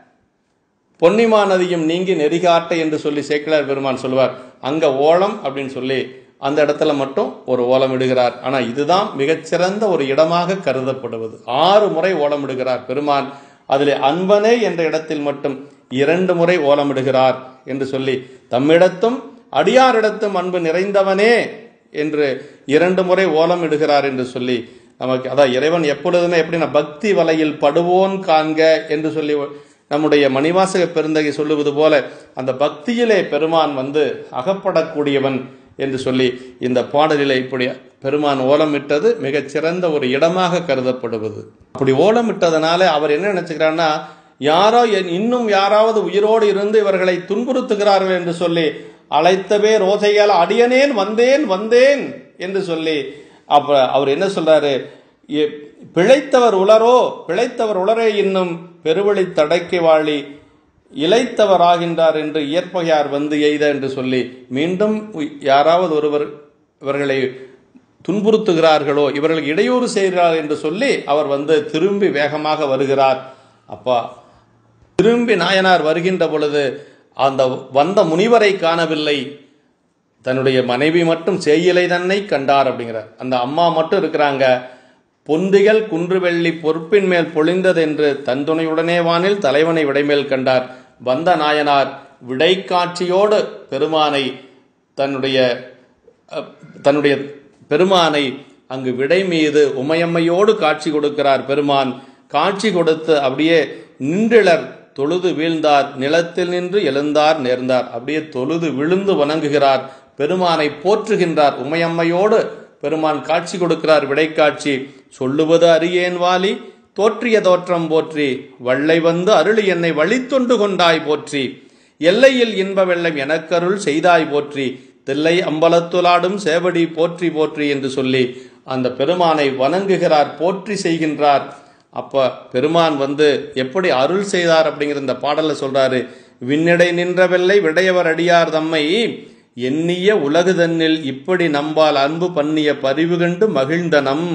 [SPEAKER 1] பொன்னிமா நதியும் நீங்கி நெறிகாட்ட என்று சொல்லி சேக்கிழார் பெருமான் சொல்லுவார் அங்க ஓலம் அப்படின்னு சொல்லி அந்த இடத்துல மட்டும் ஒரு ஓலம் இடுகிறார் ஆனா இதுதான் மிகச்சிறந்த ஒரு இடமாக கருதப்படுவது ஆறு முறை ஓலமிடுகிறார் பெருமான் அதில் அன்பனே என்ற இடத்தில் மட்டும் இரண்டு முறை ஓலமிடுகிறார் என்று சொல்லி தம்மிடத்தும் அடியாரிடத்தும் அன்பு நிறைந்தவனே என்று இரண்டு முறை ஓலமிடுகிறார் என்று சொல்லி நமக்கு அதான் இறைவன் எப்பொழுதுமே எப்படின்னா பக்தி வலையில் படுவோன் காண்க என்று சொல்லி நம்முடைய மணிவாசக பெருந்தகை சொல்லுவது போல அந்த பக்தியிலே பெருமான் வந்து அகப்படக்கூடியவன் என்று சொல்லி இந்த பாடலிலே இப்படி பெருமான் ஓலமிட்டது மிகச் சிறந்த ஒரு இடமாக கருதப்படுவது அப்படி ஓலமிட்டதனால அவர் என்ன நினைச்சுக்கிறார்னா யாரோ என் இன்னும் யாராவது உயிரோடு இருந்து இவர்களை துன்புறுத்துகிறார்கள் என்று சொல்லி அழைத்தவே ரோசையால் அடியனேன் வந்தேன் வந்தேன் என்று சொல்லி அப்ப அவர் என்ன சொல்றாரு எ- பிழைத்தவர் உளரோ பிழைத்தவர் உளரே இன்னும் பெருவழி தடைக்கு வாழி இளைத்தவராகின்றார் என்று இயற்பகையார் வந்து எய்த என்று சொல்லி மீண்டும் உய்- யாராவது ஒருவர் இவர்களை துன்புறுத்துகிறார்களோ இவர்களுக்கு இடையூறு செய்கிறார் என்று சொல்லி அவர் வந்து திரும்பி வேகமாக வருகிறார் அப்பா திரும்பி நாயனார் வருகின்ற பொழுது அந்த வந்த முனிவரை காணவில்லை தன்னுடைய மனைவி மட்டும் செய்யலை தன்னை கண்டார் அப்படிங்கிறார் அந்த அம்மா மட்டும் இருக்கிறாங்க பொந்திகள் குன்றுவெள்ளி பொறுப்பின் மேல் பொழிந்தது என்று தன் துணையுடனே வானில் தலைவனை விடைமேல் கண்டார் வந்த நாயனார் விடைக்காட்சியோடு பெருமானை தன்னுடைய அஹ், தன்னுடைய பெருமானை அங்கு விடை மீது உமையம்மையோடு காட்சி கொடுக்கிறார் பெருமான் காட்சி கொடுத்து அப்படியே நின்றிலர் தொழுது வீழ்ந்தார் நிலத்தில் நின்று எழுந்தார் நேர்ந்தார் அப்படியே தொழுது விழுந்து வணங்குகிறார் பெருமானை போற்றுகின்றார் உமையம்மையோடு பெருமான் காட்சி கொடுக்கிறார் விடைக்காட்சி சொல்லுவது அறியேன் வாலி தோற்றிய தோற்றம் போற்றி வள்ளை வந்து அருளி என்னை வழித்தொண்டு கொண்டாய் போற்றி எல்லையில் இன்ப வெள்ளம் எனக்கருள் செய்தாய் போற்றி தில்லை அம்பலத்துலாடும் சேவடி போற்றி போற்றி என்று சொல்லி அந்த பெருமானை வணங்குகிறார் போற்றி செய்கின்றார் அப்ப பெருமான் வந்து எப்படி அருள் செய்தார் அப்படிங்கிற இந்த பாடல்ல சொல்றாரு விண்ணடை நின்ற வெள்ளை விடையவர் அடியார் தம்மை எண்ணிய உலகு தன்னில் இப்படி நம்பால் அன்பு பண்ணிய பரிவு கண்டு மகிழ்ந்தனம்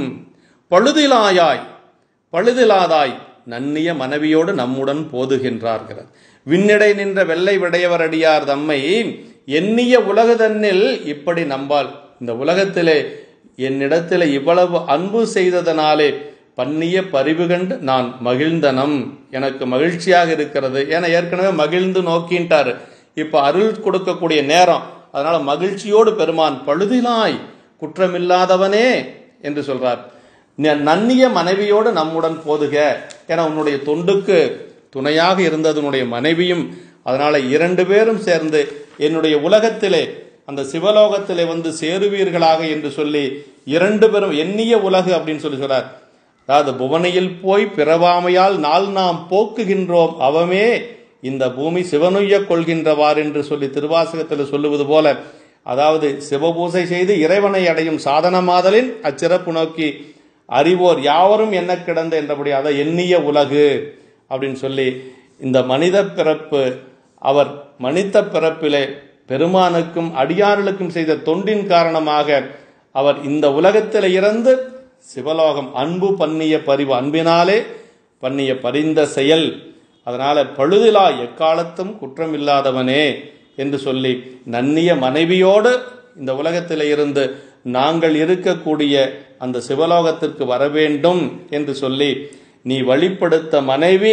[SPEAKER 1] பழுதிலாயாய் பழுதிலாதாய் நன்னிய மனைவியோடு நம்முடன் போதுகின்றார்கள் விண்ணடை நின்ற வெள்ளை விடையவர் அடியார் தம்மை எண்ணிய உலகு தன்னில் இப்படி நம்பால் இந்த உலகத்திலே என்னிடத்திலே இவ்வளவு அன்பு செய்ததனாலே பண்ணிய பரிவு கண்டு நான் மகிழ்ந்தனம் எனக்கு மகிழ்ச்சியாக இருக்கிறது ஏன்னா ஏற்கனவே மகிழ்ந்து நோக்கின்ட்டாரு இப்ப அருள் கொடுக்கக்கூடிய நேரம் அதனால மகிழ்ச்சியோடு பெருமான் பழுதிலாய் குற்றமில்லாதவனே என்று சொல்றார் ந- நன்னிய மனைவியோடு நம்முடன் போதுக என உன்னுடைய தொண்டுக்கு துணையாக இருந்தது உன்னுடைய மனைவியும் அதனால இரண்டு பேரும் சேர்ந்து என்னுடைய உலகத்திலே அந்த சிவலோகத்திலே வந்து சேருவீர்களாக என்று சொல்லி இரண்டு பேரும் எண்ணிய உலகு அப்படின்னு சொல்லி சொல்றார் அதாவது புவனையில் போய் பிறவாமையால் நாள் நாம் போக்குகின்றோம் அவமே இந்த பூமி சிவனுய்ய கொள்கின்றவார் என்று சொல்லி திருவாசகத்தில் சொல்லுவது போல அதாவது சிவபூசை செய்து இறைவனை அடையும் சாதனமாதலின் அச்சிறப்பு நோக்கி அறிவோர் யாவரும் என்ன கிடந்த என்றபடி அதை எண்ணிய உலகு அப்படின்னு சொல்லி இந்த மனித பிறப்பு அவர் மனித பிறப்பிலே பெருமானுக்கும் அடியார்களுக்கும் செய்த தொண்டின் காரணமாக அவர் இந்த உலகத்தில் இருந்து சிவலோகம் அன்பு பண்ணிய பரிவு அன்பினாலே பண்ணிய பரிந்த செயல் அதனால பழுதிலா எக்காலத்தும் குற்றமில்லாதவனே என்று சொல்லி நன்னிய மனைவியோடு இந்த உலகத்தில் இருந்து நாங்கள் இருக்கக்கூடிய அந்த சிவலோகத்திற்கு வர வேண்டும் என்று சொல்லி நீ வழிப்படுத்த மனைவி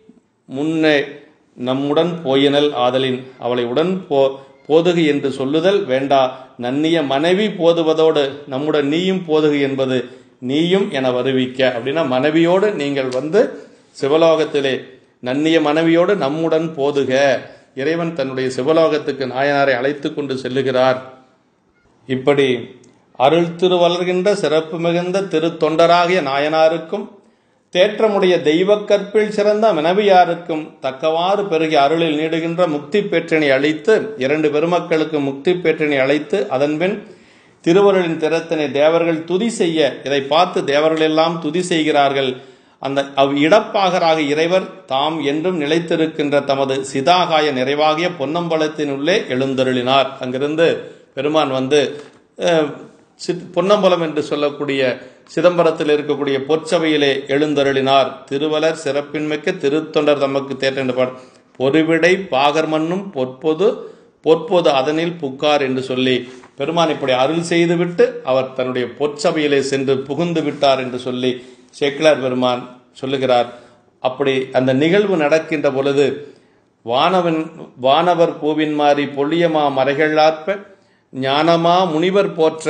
[SPEAKER 1] முன்னே நம்முடன் போயினல் ஆதலின் அவளை உடன் போ போதுகு என்று சொல்லுதல் வேண்டா நன்னிய மனைவி போதுவதோடு நம்முடன் நீயும் போதுகு என்பது நீயும் என வருவிக்க அப்படின்னா மனைவியோடு நீங்கள் வந்து சிவலோகத்திலே நன்னிய மனைவியோடு நம்முடன் போதுக இறைவன் தன்னுடைய சிவலோகத்துக்கு நாயனாரை அழைத்து கொண்டு செல்லுகிறார் இப்படி அருள் திருவளர்கின்ற சிறப்பு மிகுந்த திருத்தொண்டராகிய நாயனாருக்கும் தேற்றமுடைய தெய்வக் கற்பில் சிறந்த மனைவியாருக்கும் தக்கவாறு பெருகி அருளில் நீடுகின்ற முக்தி பேற்றினை அளித்து இரண்டு பெருமக்களுக்கு முக்தி பேற்றினை அழைத்து அதன்பின் திருவருளின் திறத்தினை தேவர்கள் துதி செய்ய இதை பார்த்து தேவர்கள் எல்லாம் துதி செய்கிறார்கள் அந்த அவ் இடப்பாகராக இறைவர் தாம் என்றும் நிலைத்திருக்கின்ற தமது சிதாகாய நிறைவாகிய பொன்னம்பலத்தினுள்ளே எழுந்தருளினார் அங்கிருந்து பெருமான் வந்து அஹ், சித்- பொன்னம்பலம் என்று சொல்லக்கூடிய சிதம்பரத்தில் இருக்கக்கூடிய பொற்சபையிலே எழுந்தருளினார் திருவலர் சிறப்பின்மிக்க திருத்தொண்டர் தமக்கு தேர்ந்தெடுப்பார் பொறிவிடை பாகர் மண்ணும் பொற்பொது பொற்பொது அதனில் புக்கார் என்று சொல்லி பெருமான் இப்படி அருள் செய்துவிட்டு அவர் தன்னுடைய பொற்சபையிலே சென்று புகுந்து விட்டார் என்று சொல்லி சேக்கிலார் பெருமான் சொல்லுகிறார் அப்படி அந்த நிகழ்வு நடக்கின்ற பொழுது வானவன் வானவர் பூவின் மாறி பொழியமா மறைகளாற்ப ஞானமா முனிவர் போற்ற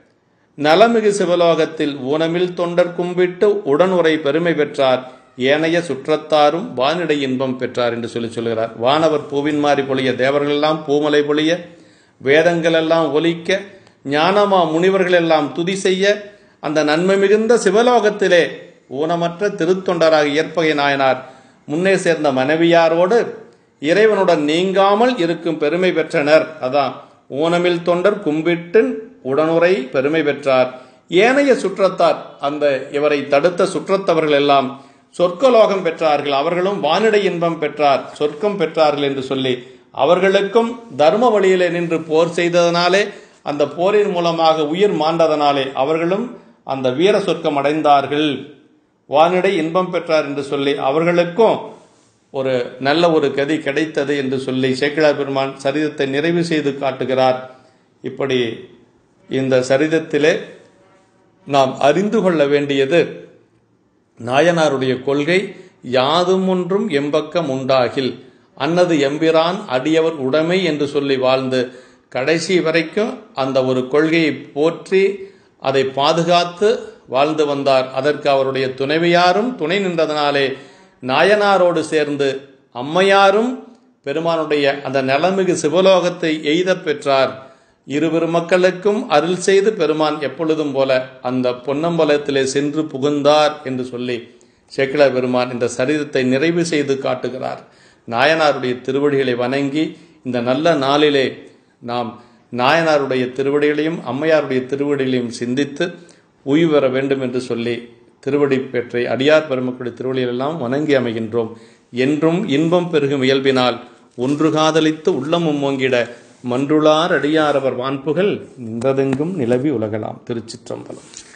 [SPEAKER 1] நலமிகு சிவலோகத்தில் ஊனமில் தொண்டர் கும்பிட்டு உடனுரை பெருமை பெற்றார் ஏனைய சுற்றத்தாரும் வானிடை இன்பம் பெற்றார் என்று சொல்லி சொல்கிறார் வானவர் பூவின் மாறி பொழிய தேவர்களெல்லாம் பூமலை பொழிய வேதங்கள் எல்லாம் ஒலிக்க ஞானமா முனிவர்கள் எல்லாம் துதி செய்ய அந்த நன்மை மிகுந்த சிவலோகத்திலே ஊனமற்ற திருத்தொண்டராக இயற்பகை நாயனார் முன்னே சேர்ந்த மனைவியாரோடு இறைவனுடன் நீங்காமல் இருக்கும் பெருமை பெற்றனர் அதான் ஊனமில் தொண்டர் கும்பிட்டு உடனுரை பெருமை பெற்றார் ஏனைய சுற்றத்தார் அந்த இவரை தடுத்த சுற்றத்தவர்கள் எல்லாம் சொர்க்கலோகம் பெற்றார்கள் அவர்களும் வானிடை இன்பம் பெற்றார் சொர்க்கம் பெற்றார்கள் என்று சொல்லி அவர்களுக்கும் தர்ம வழியிலே நின்று போர் செய்ததனாலே அந்த போரின் மூலமாக உயிர் மாண்டதனாலே அவர்களும் அந்த வீர சொர்க்கம் அடைந்தார்கள் வானிடை இன்பம் பெற்றார் என்று சொல்லி அவர்களுக்கும் ஒரு நல்ல ஒரு கதி கிடைத்தது என்று சொல்லி சேக்கிழார் பெருமான் சரிதத்தை நிறைவு செய்து காட்டுகிறார் இப்படி இந்த சரிதத்திலே நாம் அறிந்து கொள்ள வேண்டியது நாயனாருடைய கொள்கை யாதும் ஒன்றும் எம்பக்கம் உண்டாகில் அன்னது எம்பிரான் அடியவர் உடைமை என்று சொல்லி வாழ்ந்து கடைசி வரைக்கும் அந்த ஒரு கொள்கையை போற்றி அதை பாதுகாத்து வாழ்ந்து வந்தார் அதற்கு அவருடைய துணைவியாரும் துணை நின்றதனாலே நாயனாரோடு சேர்ந்து அம்மையாரும் பெருமானுடைய அந்த நலமிகு சிவலோகத்தை எய்தப் பெற்றார் இரு பெருமக்களுக்கும் அருள் செய்து பெருமான் எப்பொழுதும் போல அந்த பொன்னம்பலத்திலே சென்று புகுந்தார் என்று சொல்லி சேக்கிழார் பெருமான் இந்த சரிதத்தை நிறைவு செய்து காட்டுகிறார் நாயனாருடைய திருவடிகளை வணங்கி இந்த நல்ல நாளிலே நாம் நாயனாருடைய திருவடிகளையும் அம்மையாருடைய திருவடிகளையும் சிந்தித்து உய்வு பெற வேண்டும் என்று சொல்லி திருவடி பெற்றை அடியார் பெருமக்களுடைய திருவடிகளெல்லாம் வணங்கி அமைகின்றோம் என்றும் இன்பம் பெருகும் இயல்பினால் ஒன்று காதலித்து உள்ளமும் ஓங்கிட மன்றுளார் அடியாரவர் வான்புகள் நின்றதெங்கும் நிலவி உலகலாம் திருச்சிற்றம்பலம்